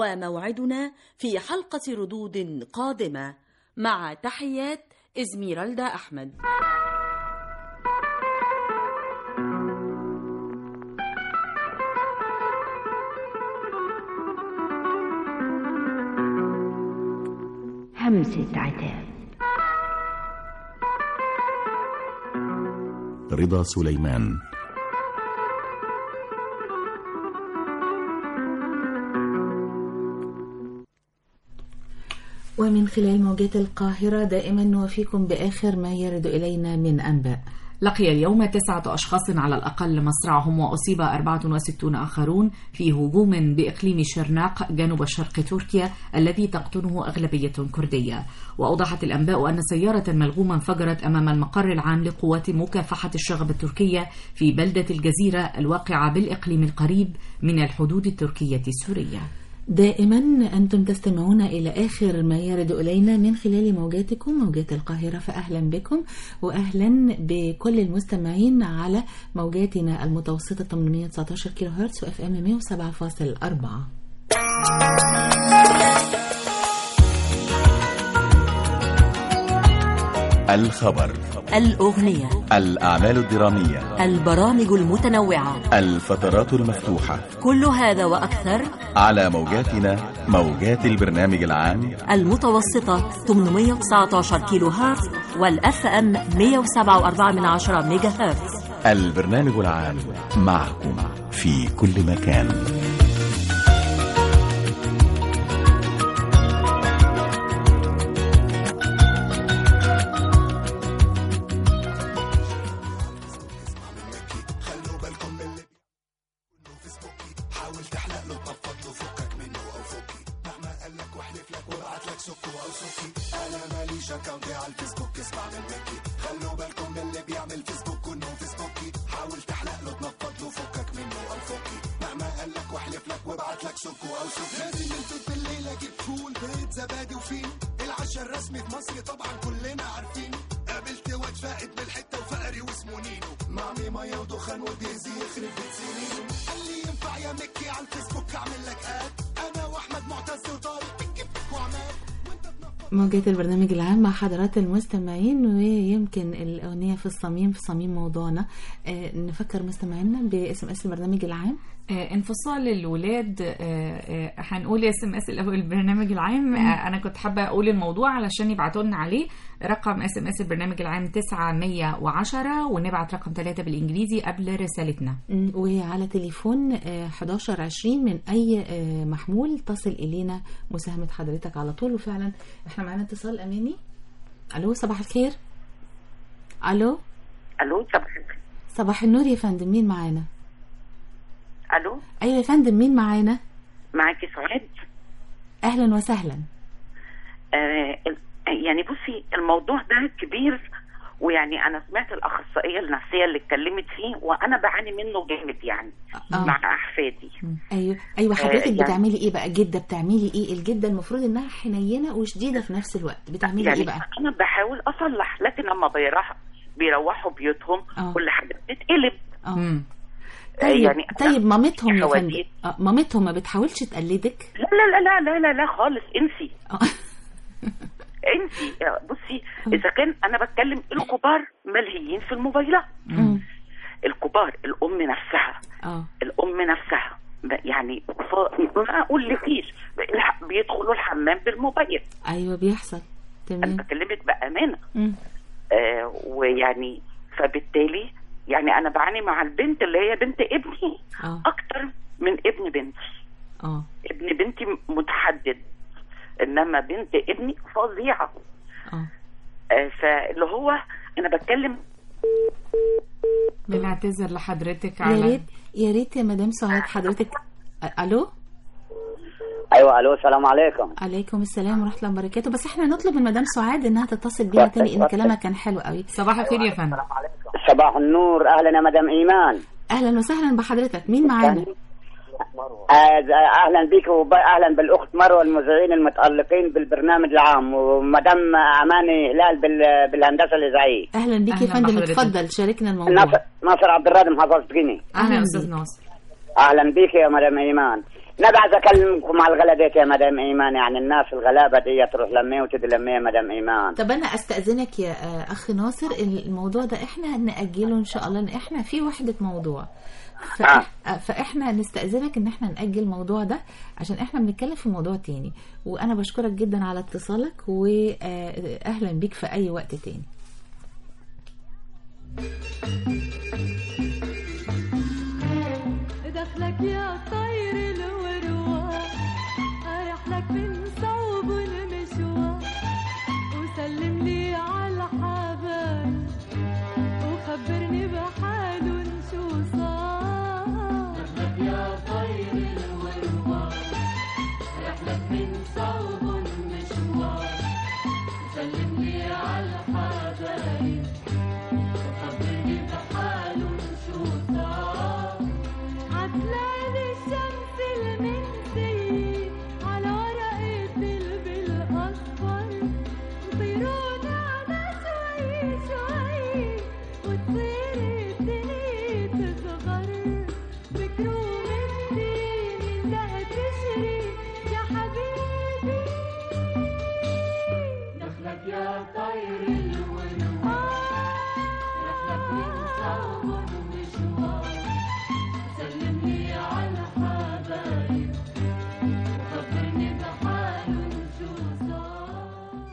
S10: وموعدنا في حلقة ردود قادمة مع تحيات إزميرالدا أحمد
S8: همسة عتاب
S9: رضا سليمان
S3: ومن خلال موجات القاهرة دائما نوفيكم بآخر ما يرد إلينا من أنباء
S4: لقي اليوم تسعة أشخاص على الأقل مصرعهم وأصيب 64 آخرون في هجوم بإقليم شرناق جنوب شرق تركيا الذي تقطنه أغلبية كردية وأوضحت الأنباء أن سيارة ملغومة انفجرت أمام المقر العام لقوات مكافحة الشغب التركية في بلدة الجزيرة الواقعة بالإقليم القريب من الحدود التركية السورية
S3: دائما أنتم تستمعون إلى آخر ما يرد إلينا من خلال موجاتكم موجات القاهرة فأهلا بكم وأهلا بكل المستمعين على موجاتنا المتوسطة 819 كيلو هرتز وإف أم 107.4
S22: الخبر
S10: الأغنية
S22: الأعمال الدرامية
S10: البرامج المتنوعة
S22: الفترات المفتوحة
S10: كل هذا وأكثر
S22: على موجاتنا موجات البرنامج العام
S10: المتوسطة 819 كيلو هرتز والأف أم 107.4 من عشرة ميجا هرتز
S22: البرنامج العام معكم في كل مكان
S12: حاول تحلق له تنفض له فكك منه او فكي مهما قال لك واحلف لك وابعت لك سكو او سكي انا ماليش اكونت على الفيسبوك اسمع من مكي خلوا بالكم من اللي بيعمل فيسبوك انه فيسبوكي حاول تحلق له تنفض له فكك منه او فكي مهما قال لك واحلف لك وابعت لك سكو او سكي لازم ننفذ بالليل اجيب فول بيض زبادي وفين العشاء الرسمي في مصر طبعا كلنا عارفين قابلت واد فائد من الحته وفقري واسمه نينو معمي ميه ودخان وديزي يخرب بيت سنينه قال لي ينفع يا مكي على الفيسبوك اعمل لك اد انا واحمد معتز وطارق بنجيب لك وعماد وانت تنفض
S3: موجات البرنامج العام مع حضرات المستمعين ويمكن الأغنية في الصميم في صميم موضوعنا آه، نفكر مستمعينا باسم اس البرنامج العام
S4: آه، انفصال الولاد آه، آه، هنقول اس ام اس الاول البرنامج العام آه، انا كنت حابه اقول الموضوع علشان يبعتوا لنا عليه رقم اس ام اس البرنامج العام 910 ونبعت رقم 3 بالانجليزي قبل رسالتنا
S3: م، وعلى تليفون آه، 1120 من أي آه، محمول تصل إلينا مساهمة حضرتك على طول وفعلا احنا معانا اتصال أماني ألو صباح الخير ألو
S8: الو صباح الخير
S3: صباح النور يا فندم مين معانا
S8: الو
S3: أيوة يا فندم مين معانا
S8: معاكي سعاد
S3: أهلا وسهلا
S8: آه ال- يعني بصي الموضوع ده كبير ويعني انا سمعت الاخصائيه النفسيه اللي اتكلمت فيه وانا بعاني منه جامد يعني
S3: آه.
S8: مع احفادي
S3: ايوه ايوه
S8: آه،
S3: حضرتك
S8: يعني-
S3: بتعملي ايه بقى جده بتعملي ايه الجده المفروض انها حنينه وشديده في نفس الوقت بتعملي
S8: يعني
S3: ايه بقى
S8: انا بحاول اصلح لكن لما بيروح بيروحوا بيوتهم
S3: آه.
S8: كل حاجه بتتقلب
S3: اه طيب
S8: يعني أنا
S3: طيب مامتهم يا فندم
S8: حواديت.
S3: آه، مامتهم ما بتحاولش تقلدك
S8: لا لا لا لا لا لا, لا خالص انسي انسي بصي اذا كان انا بتكلم الكبار ملهيين في الموبايلات الكبار الام نفسها
S3: اه
S8: الام نفسها ب- يعني ف- ما اقولكيش الح- بيدخلوا الحمام بالموبايل
S3: ايوه بيحصل
S8: انا
S3: تمام
S8: بكلمك بامانه
S3: مم.
S8: آه ويعني فبالتالي يعني انا بعاني مع البنت اللي هي بنت ابني
S3: اه
S8: اكتر من ابن بنتي
S3: اه
S8: ابن بنتي متحدد انما بنت ابني فظيعه
S3: اه
S8: آه فاللي هو انا بتكلم
S4: بنعتذر لحضرتك
S3: يا
S4: على
S3: ريت يا ريت يا مدام سعاد حضرتك آه، الو
S9: ايوه الو السلام عليكم
S3: عليكم السلام ورحمه الله وبركاته بس احنا نطلب من مدام سعاد انها تتصل بينا تاني ان كلامها كان حلو قوي
S4: صباح الخير يا فندم
S9: صباح النور اهلا يا مدام ايمان
S3: اهلا وسهلا بحضرتك مين معانا
S9: آه، اهلا بك واهلا بالاخت مروه المذيعين المتالقين بالبرنامج العام ومدام اماني هلال بال- بالهندسه الاذاعيه
S3: اهلا بيك يا
S4: أهلا
S3: فندم
S4: بحضرتك.
S3: اتفضل شاركنا الموضوع
S9: ناصر ناصر عبد الرازق محافظه جني
S4: اهلا استاذ ناصر
S9: اهلا بك يا مدام ايمان انا بعد اكلمكم على الغلبات يا مدام ايمان يعني الناس الغلابه دي تروح لميه وتدي لميه يا مدام ايمان
S3: طب انا استاذنك يا آه، اخ ناصر الموضوع ده احنا ناجله ان شاء الله لان احنا في وحده موضوع فإح... آه، فاحنا نستاذنك ان احنا ناجل الموضوع ده عشان احنا بنتكلم في موضوع تاني وانا بشكرك جدا على اتصالك واهلا بيك في اي وقت تاني
S13: دخلك يا طير الورواح ارح لك من صوب المشوار وسلم لي على الحبايب وخبرني بحالهم شو صار دخلك يا طير الورواح ارح لك من صوب المشوار وسلم لي على الحبايب وخبرني بحالهم شو صار عتلان الشمس المنسية على ورقة البل الأصفر طيرون على شوي شوي وتصير الدنيا تصغر فكروا مني من ده تشري يا حبيبي دخلك يا طير الورواح رحلك من صوب المشوار سلم لي على حبايب وخبرني بحالهم شو صار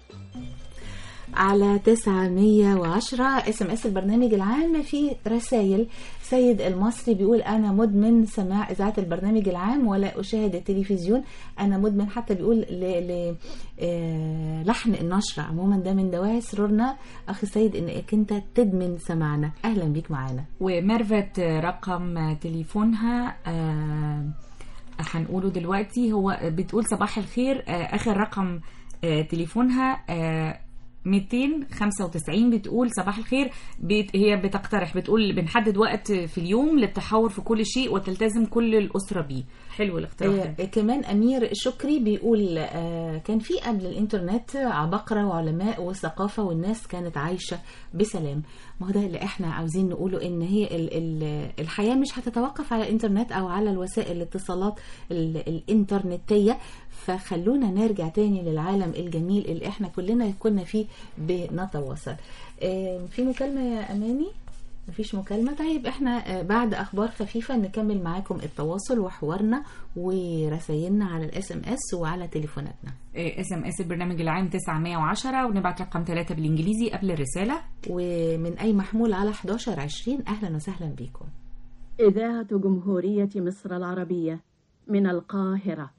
S3: على 910 اس ام اس البرنامج العام في رسائل سيد المصري بيقول انا مدمن سماع اذاعه البرنامج العام ولا اشاهد التلفزيون انا مدمن حتى بيقول ل... ل... آه، لحن النشر عموما ده من دواعي سرورنا اخي سيد انك انت تدمن سماعنا اهلا بيك معانا
S4: وميرفت رقم تليفونها آه، هنقوله دلوقتي هو بتقول صباح الخير آه، اخر رقم آه، تليفونها آه، 295 بتقول صباح الخير بت... هي بتقترح بتقول بنحدد وقت في اليوم للتحاور في كل شيء وتلتزم كل الأسرة بيه حلو الاقتراح ده.
S3: آه، كمان امير شكري بيقول آه، كان في قبل الانترنت عباقره وعلماء وثقافه والناس كانت عايشه بسلام ما هو ده اللي احنا عاوزين نقوله ان هي ال ال الحياه مش هتتوقف على الانترنت او على الوسائل الاتصالات ال- الانترنتيه فخلونا نرجع تاني للعالم الجميل اللي احنا كلنا كنا فيه بنتواصل آه، في مكالمه يا اماني مفيش مكالمة طيب احنا آه، بعد اخبار خفيفة نكمل معاكم التواصل وحوارنا ورسايلنا على الاس ام اس وعلى تليفوناتنا
S4: اس ام اس البرنامج العام 910 ونبعت رقم 3 بالانجليزي قبل الرسالة
S3: ومن اي محمول على 11 20 اهلا وسهلا بيكم
S14: إذاعة جمهورية مصر العربية من القاهرة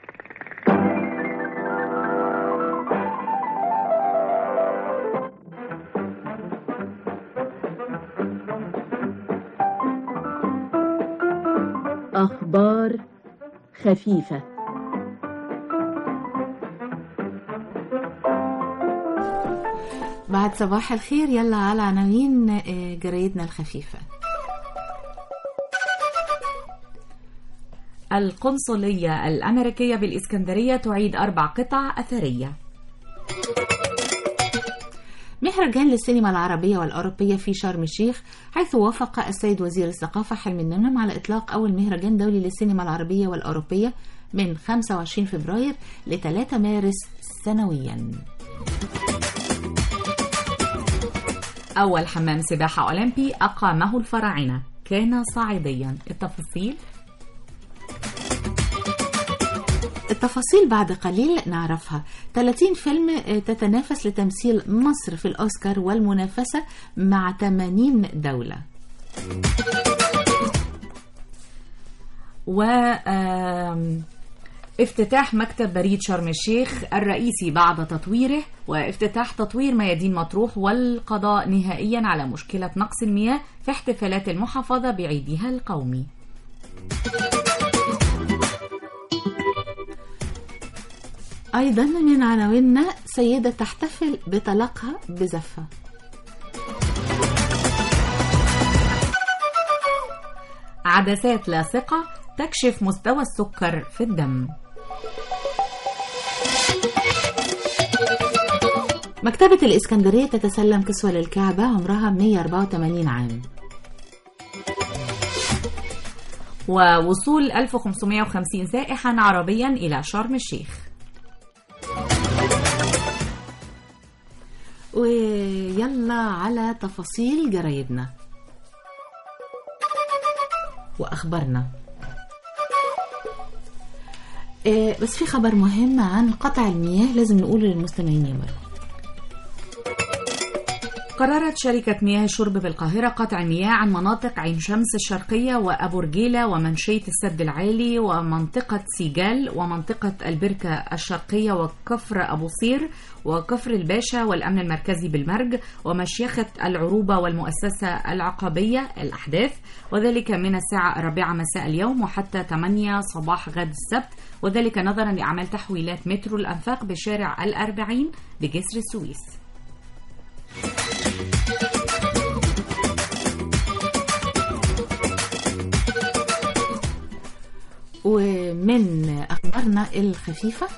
S14: أخبار خفيفة
S3: بعد صباح الخير يلا على عناوين آه، جرايدنا الخفيفة
S4: القنصلية الأمريكية بالإسكندرية تعيد أربع قطع أثرية
S3: مهرجان للسينما العربية والأوروبية في شرم الشيخ حيث وافق السيد وزير الثقافة حلمي النمنم على إطلاق أول مهرجان دولي للسينما العربية والأوروبية من 25 فبراير ل 3 مارس سنويا
S4: أول حمام سباحة أولمبي أقامه الفراعنة كان صاعديا التفاصيل
S3: التفاصيل بعد قليل نعرفها 30 فيلم آه، تتنافس لتمثيل مصر في الأوسكار والمنافسة مع 80 دولة
S4: و آم، افتتاح مكتب بريد شرم الشيخ الرئيسي بعد تطويره وافتتاح تطوير ميادين مطروح والقضاء نهائيا على مشكلة نقص المياه في احتفالات المحافظة بعيدها القومي
S3: أيضا من عناويننا سيدة تحتفل بطلاقها بزفة
S4: عدسات لاصقة تكشف مستوى السكر في الدم
S3: مكتبة الإسكندرية تتسلم كسوة للكعبة عمرها 184 عام
S4: ووصول 1550 سائحا عربيا إلى شرم الشيخ
S3: ويلا على تفاصيل جرايدنا وأخبارنا آه، بس في خبر مهم عن قطع المياه لازم نقوله للمستمعين يا مرة
S4: قررت شركة مياه الشرب بالقاهرة قطع المياه عن مناطق عين شمس الشرقية وأبو رجيلة ومنشية السد العالي ومنطقة سيجال ومنطقة البركة الشرقية وكفر أبو صير وكفر الباشا والأمن المركزي بالمرج ومشيخة العروبة والمؤسسة العقبية الأحداث وذلك من الساعة الرابعة مساء اليوم وحتى 8 صباح غد السبت وذلك نظرا لأعمال تحويلات مترو الأنفاق بشارع الأربعين بجسر السويس
S3: ومن أخبارنا الخفيفة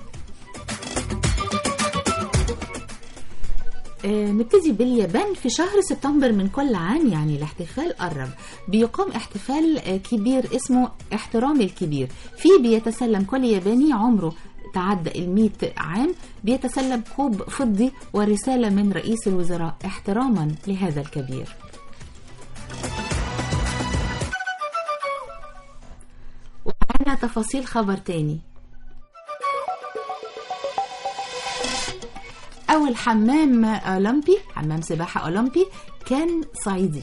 S3: آه، نبتدي باليابان في شهر سبتمبر من كل عام يعني الاحتفال قرب بيقام احتفال آه، كبير اسمه احترام الكبير فيه بيتسلم كل ياباني عمره تعدى المئة عام بيتسلم كوب فضي ورسالة من رئيس الوزراء احتراما لهذا الكبير ومعنا تفاصيل خبر تاني أول حمام أولمبي حمام سباحة أولمبي كان صعيدي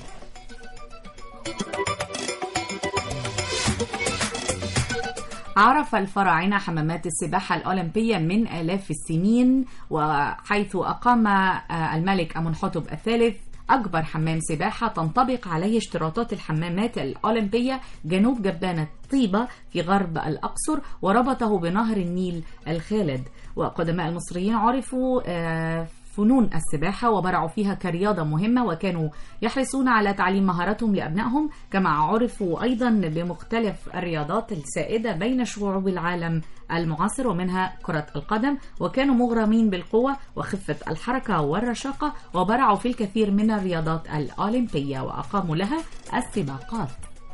S4: عرف الفراعنة حمامات السباحة الأولمبية من آلاف السنين وحيث أقام آه، الملك أمنحتب الثالث أكبر حمام سباحة تنطبق عليه اشتراطات الحمامات الأولمبية جنوب جبانة طيبة في غرب الأقصر وربطه بنهر النيل الخالد وقدماء المصريين عرفوا آه، فنون السباحة وبرعوا فيها كرياضة مهمة وكانوا يحرصون على تعليم مهاراتهم لأبنائهم كما عرفوا أيضا بمختلف الرياضات السائدة بين شعوب العالم المعاصر ومنها كرة القدم وكانوا مغرمين بالقوة وخفة الحركة والرشاقة وبرعوا في الكثير من الرياضات الأولمبية وأقاموا لها السباقات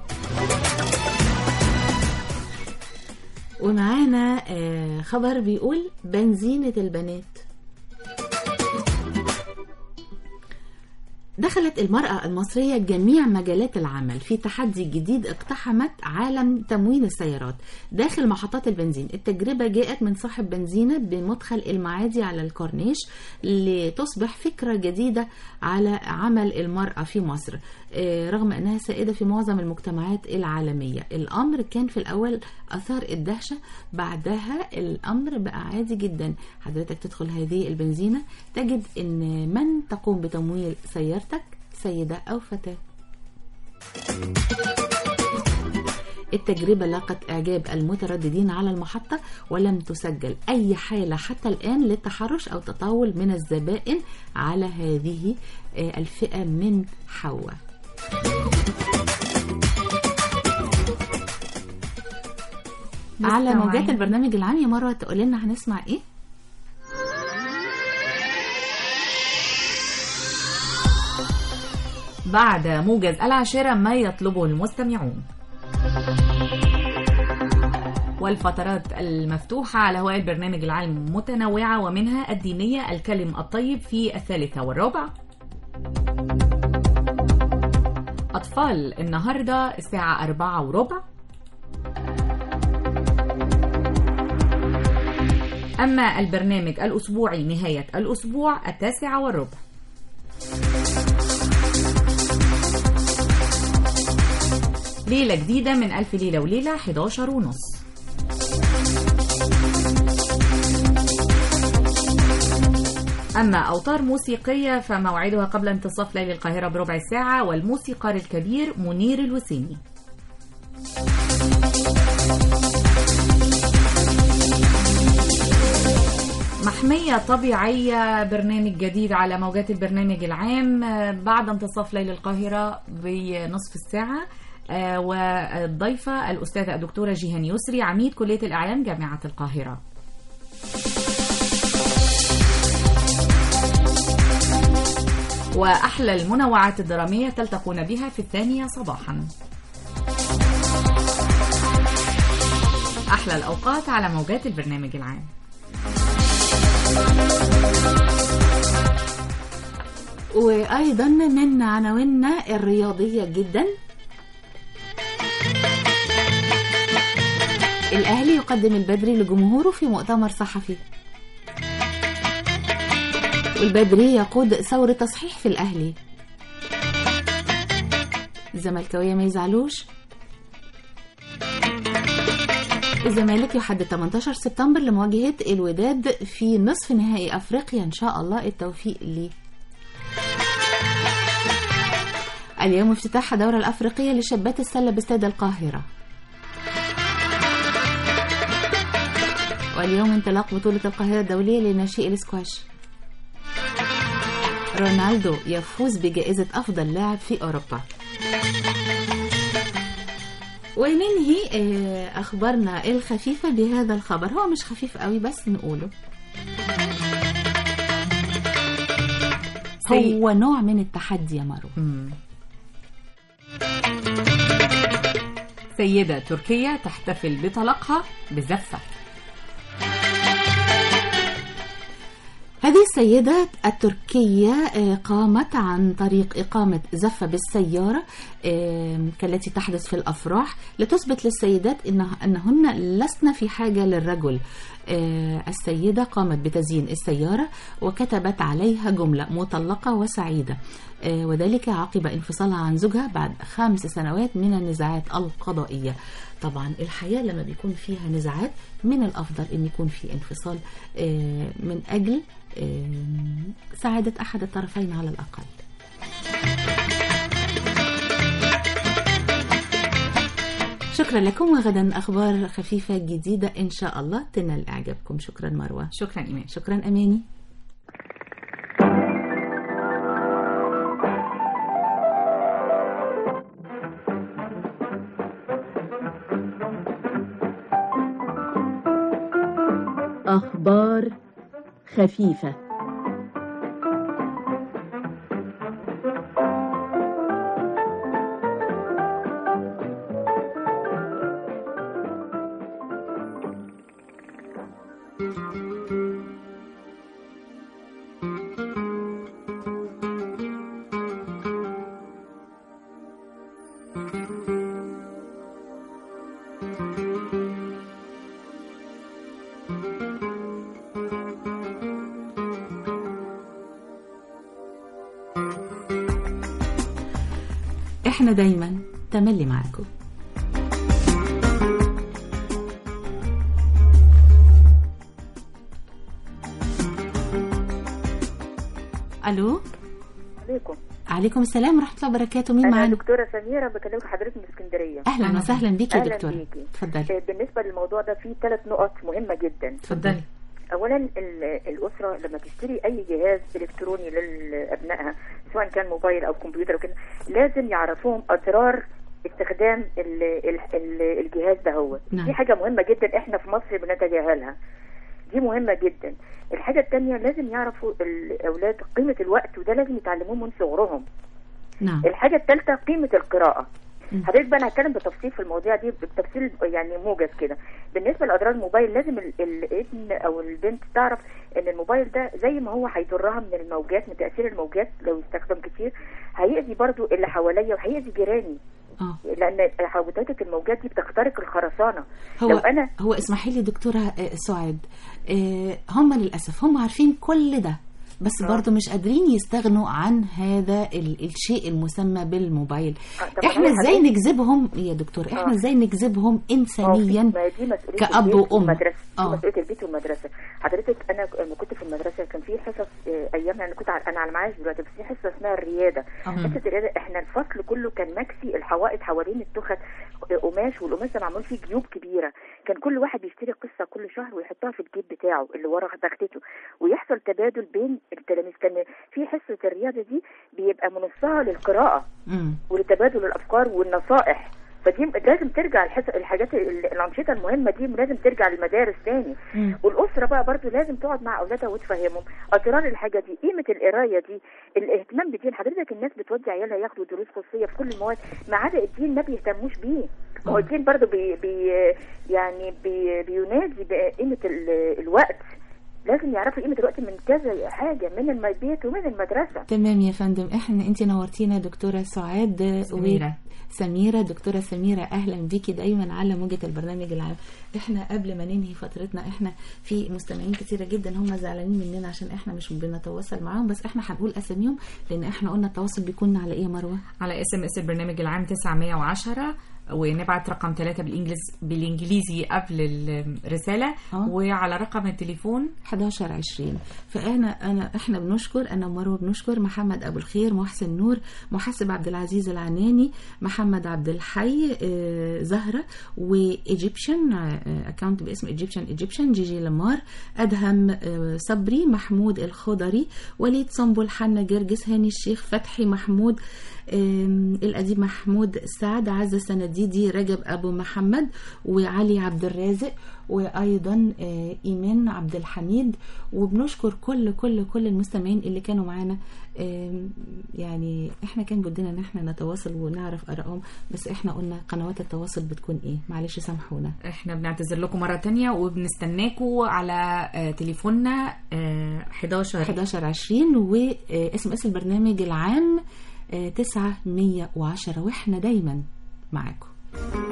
S3: ومعانا آه، خبر بيقول بنزينة البنات دخلت المرأة المصرية جميع مجالات العمل في تحدي جديد اقتحمت عالم تموين السيارات داخل محطات البنزين التجربة جاءت من صاحب بنزينة بمدخل المعادي على الكورنيش لتصبح فكرة جديدة على عمل المرأة في مصر آه، رغم أنها سائدة في معظم المجتمعات العالمية الأمر كان في الأول أثار الدهشة بعدها الأمر بقى عادي جدا حضرتك تدخل هذه البنزينة تجد أن من تقوم بتمويل سيارتك سيدة أو فتاة التجربة لاقت إعجاب المترددين على المحطة ولم تسجل أي حالة حتى الآن للتحرش أو تطاول من الزبائن على هذه آه، الفئة من حواء على موجات
S4: مستمعين.
S3: البرنامج العام يا مروة تقول لنا هنسمع ايه؟
S4: بعد موجز العاشرة ما يطلبه المستمعون والفترات المفتوحة على هواء البرنامج العام متنوعة ومنها الدينية الكلم الطيب في الثالثة والرابعة أطفال النهاردة الساعة أربعة وربع أما البرنامج الأسبوعي نهاية الأسبوع التاسعة والربع ليلة جديدة من ألف ليلة وليلة 11 ونص أما أوتار موسيقية فموعدها قبل انتصاف ليل القاهرة بربع ساعة والموسيقار الكبير منير الوسيمي محمية طبيعية برنامج جديد على موجات البرنامج العام آه، بعد انتصاف ليل القاهرة بنصف الساعة آه، والضيفة الأستاذة الدكتورة جيهان يسري عميد كلية الإعلام جامعة القاهرة وأحلى المنوعات الدرامية تلتقون بها في الثانية صباحا أحلى الأوقات على موجات البرنامج العام
S3: وأيضا من عناويننا الرياضية جدا الأهلي يقدم البدري لجمهوره في مؤتمر صحفي والبدري يقود ثورة تصحيح في الأهلي الزملكاوية ما يزعلوش الزمالك يحدد 18 سبتمبر لمواجهة الوداد في نصف نهائي أفريقيا إن شاء الله التوفيق ليه اليوم افتتاح الدورة الأفريقية لشابات السلة باستاد القاهرة واليوم انطلاق بطولة القاهرة الدولية لناشئي الاسكواش رونالدو يفوز بجائزة أفضل لاعب في أوروبا وننهي آه، أخبارنا الخفيفة بهذا الخبر هو مش خفيف قوي بس نقوله هو نوع من التحدي يا مارو
S4: سيدة تركية تحتفل بطلاقها بزفة
S3: هذه السيدة التركية آه، قامت عن طريق إقامة زفة بالسيارة آه، كالتي تحدث في الأفراح لتثبت للسيدات إنه- أنهن لسن في حاجة للرجل آه، السيدة قامت بتزيين السيارة وكتبت عليها جملة مطلقة وسعيدة آه، وذلك عقب انفصالها عن زوجها بعد خمس سنوات من النزاعات القضائية طبعا الحياة لما بيكون فيها نزاعات من الأفضل أن يكون في انفصال آه، من أجل آه، سعادة أحد الطرفين على الأقل شكرا لكم وغدا أخبار خفيفة جديدة إن شاء الله تنال إعجابكم شكرا مروة
S4: شكرا إيمان
S3: شكرا أماني
S14: أخبار خفيفة
S3: احنا دايما تملي معاكم الو
S15: عليكم
S3: عليكم السلام ورحمه الله وبركاته مين
S15: انا
S3: معانا
S15: دكتوره سميره بكلمك حضرتك من اسكندريه
S3: اهلا وسهلا بيكي يا
S15: أهلاً
S3: دكتوره
S15: بيكي.
S3: اتفضلي
S15: آه، بالنسبه للموضوع ده في ثلاث نقط مهمه جدا
S3: اتفضلي
S15: اولا ال- الاسره لما تشتري اي جهاز الكتروني لابنائها سواء كان موبايل او كمبيوتر او كده لازم يعرفوهم اضرار استخدام ال ال ال الجهاز ده هو
S16: نعم.
S15: دي حاجه مهمه جدا احنا في مصر بنتجاهلها دي مهمه جدا الحاجه الثانيه لازم يعرفوا الاولاد قيمه الوقت وده لازم يتعلموه من صغرهم
S3: نعم
S15: الحاجة الثالثة قيمة القراءة حضرتك بقى انا هتكلم بتفصيل في المواضيع دي بتفصيل يعني موجز كده بالنسبه لاضرار الموبايل لازم ال- الابن او البنت تعرف ان الموبايل ده زي ما هو هيضرها من الموجات من تاثير الموجات لو استخدم كتير هيأذي برضو اللي حواليا وهيأذي جيراني
S3: اه
S15: لان حوادث الموجات دي بتخترق الخرسانه
S3: هو
S15: لو انا
S3: هو اسمحي لي دكتوره آه، سعاد آه، هم للاسف هم عارفين كل ده بس برضه مش قادرين يستغنوا عن هذا ال- الشيء المسمى بالموبايل
S15: طب
S3: احنا
S15: أنا
S3: ازاي
S15: حضرتك-
S3: نجذبهم يا دكتور احنا
S15: آه.
S3: ازاي نجذبهم انسانيا
S15: ما هي دي مسؤوليه
S3: كأب
S15: البيت
S3: وأم.
S15: والمدرسه دي
S3: آه.
S15: مسؤوليه البيت والمدرسه حضرتك انا لما كنت في المدرسه كان في حصص آه، ايام انا كنت على- انا على معاش دلوقتي بس في حصه اسمها الرياده
S16: آه.
S15: حصه الرياده احنا الفصل كله كان مكسي الحوائط حوالين التخت آه، قماش والقماش ده معمول فيه جيوب كبيره كان كل واحد بيشتري قصه كل شهر ويحطها في الجيب بتاعه اللي ورا تختته ويحصل تبادل بين التلاميذ كان في حصه الرياضه دي بيبقى منصها للقراءه
S3: مم.
S15: ولتبادل الافكار والنصائح فدي لازم ترجع الحس... الحاجات ال- الانشطه المهمه دي لازم ترجع للمدارس تاني
S3: مم.
S15: والاسره بقى برضو لازم تقعد مع اولادها وتفهمهم اضرار الحاجه دي قيمه القرايه دي الاهتمام بالدين حضرتك الناس بتودي عيالها ياخدوا دروس خصوصيه في كل المواد ما عدا الدين ما بيهتموش بيه ما هو الدين برضو بي... بي... يعني بي... بينادي بقيمه ال... الوقت لازم يعرفوا قيمه الوقت من كذا حاجه من البيت ومن المدرسه
S3: تمام يا فندم احنا انت نورتينا دكتوره سعاد
S15: سميرة.
S3: سميرة دكتورة سميرة أهلا بيكي دايما على موجة البرنامج العام احنا قبل ما ننهي فترتنا احنا في مستمعين كتيرة جدا هم زعلانين مننا عشان احنا مش بنتواصل معاهم بس احنا هنقول أساميهم لأن احنا قلنا التواصل بيكون على إيه يا مروة؟
S4: على اس ام اس البرنامج العام 910 ونبعت رقم ثلاثة بالإنجليز بالإنجليزي قبل الرسالة وعلى رقم التليفون
S3: 11 20 فانا انا احنا بنشكر انا ومروه بنشكر محمد ابو الخير محسن نور محاسب عبد العزيز العناني محمد عبد الحي آه، زهره وايجيبشن اكونت باسم ايجيبشن ايجيبشن جيجي لمار ادهم آه، صبري محمود الخضري وليد صنبل حنا جرجس هاني الشيخ فتحي محمود آم، الأديب محمود سعد عزة سنديدي رجب أبو محمد وعلي عبد الرازق وأيضا آه، إيمان عبد الحميد وبنشكر كل كل كل المستمعين اللي كانوا معانا آم، يعني احنا كان بدنا ان احنا نتواصل ونعرف آرائهم بس احنا قلنا قنوات التواصل بتكون ايه معلش سامحونا
S4: احنا بنعتذر لكم مرة تانية وبنستناكم على آه، تليفوننا آه، 11
S3: 11 20 واسم اس البرنامج العام آه، 910 واحنا دايما معاكم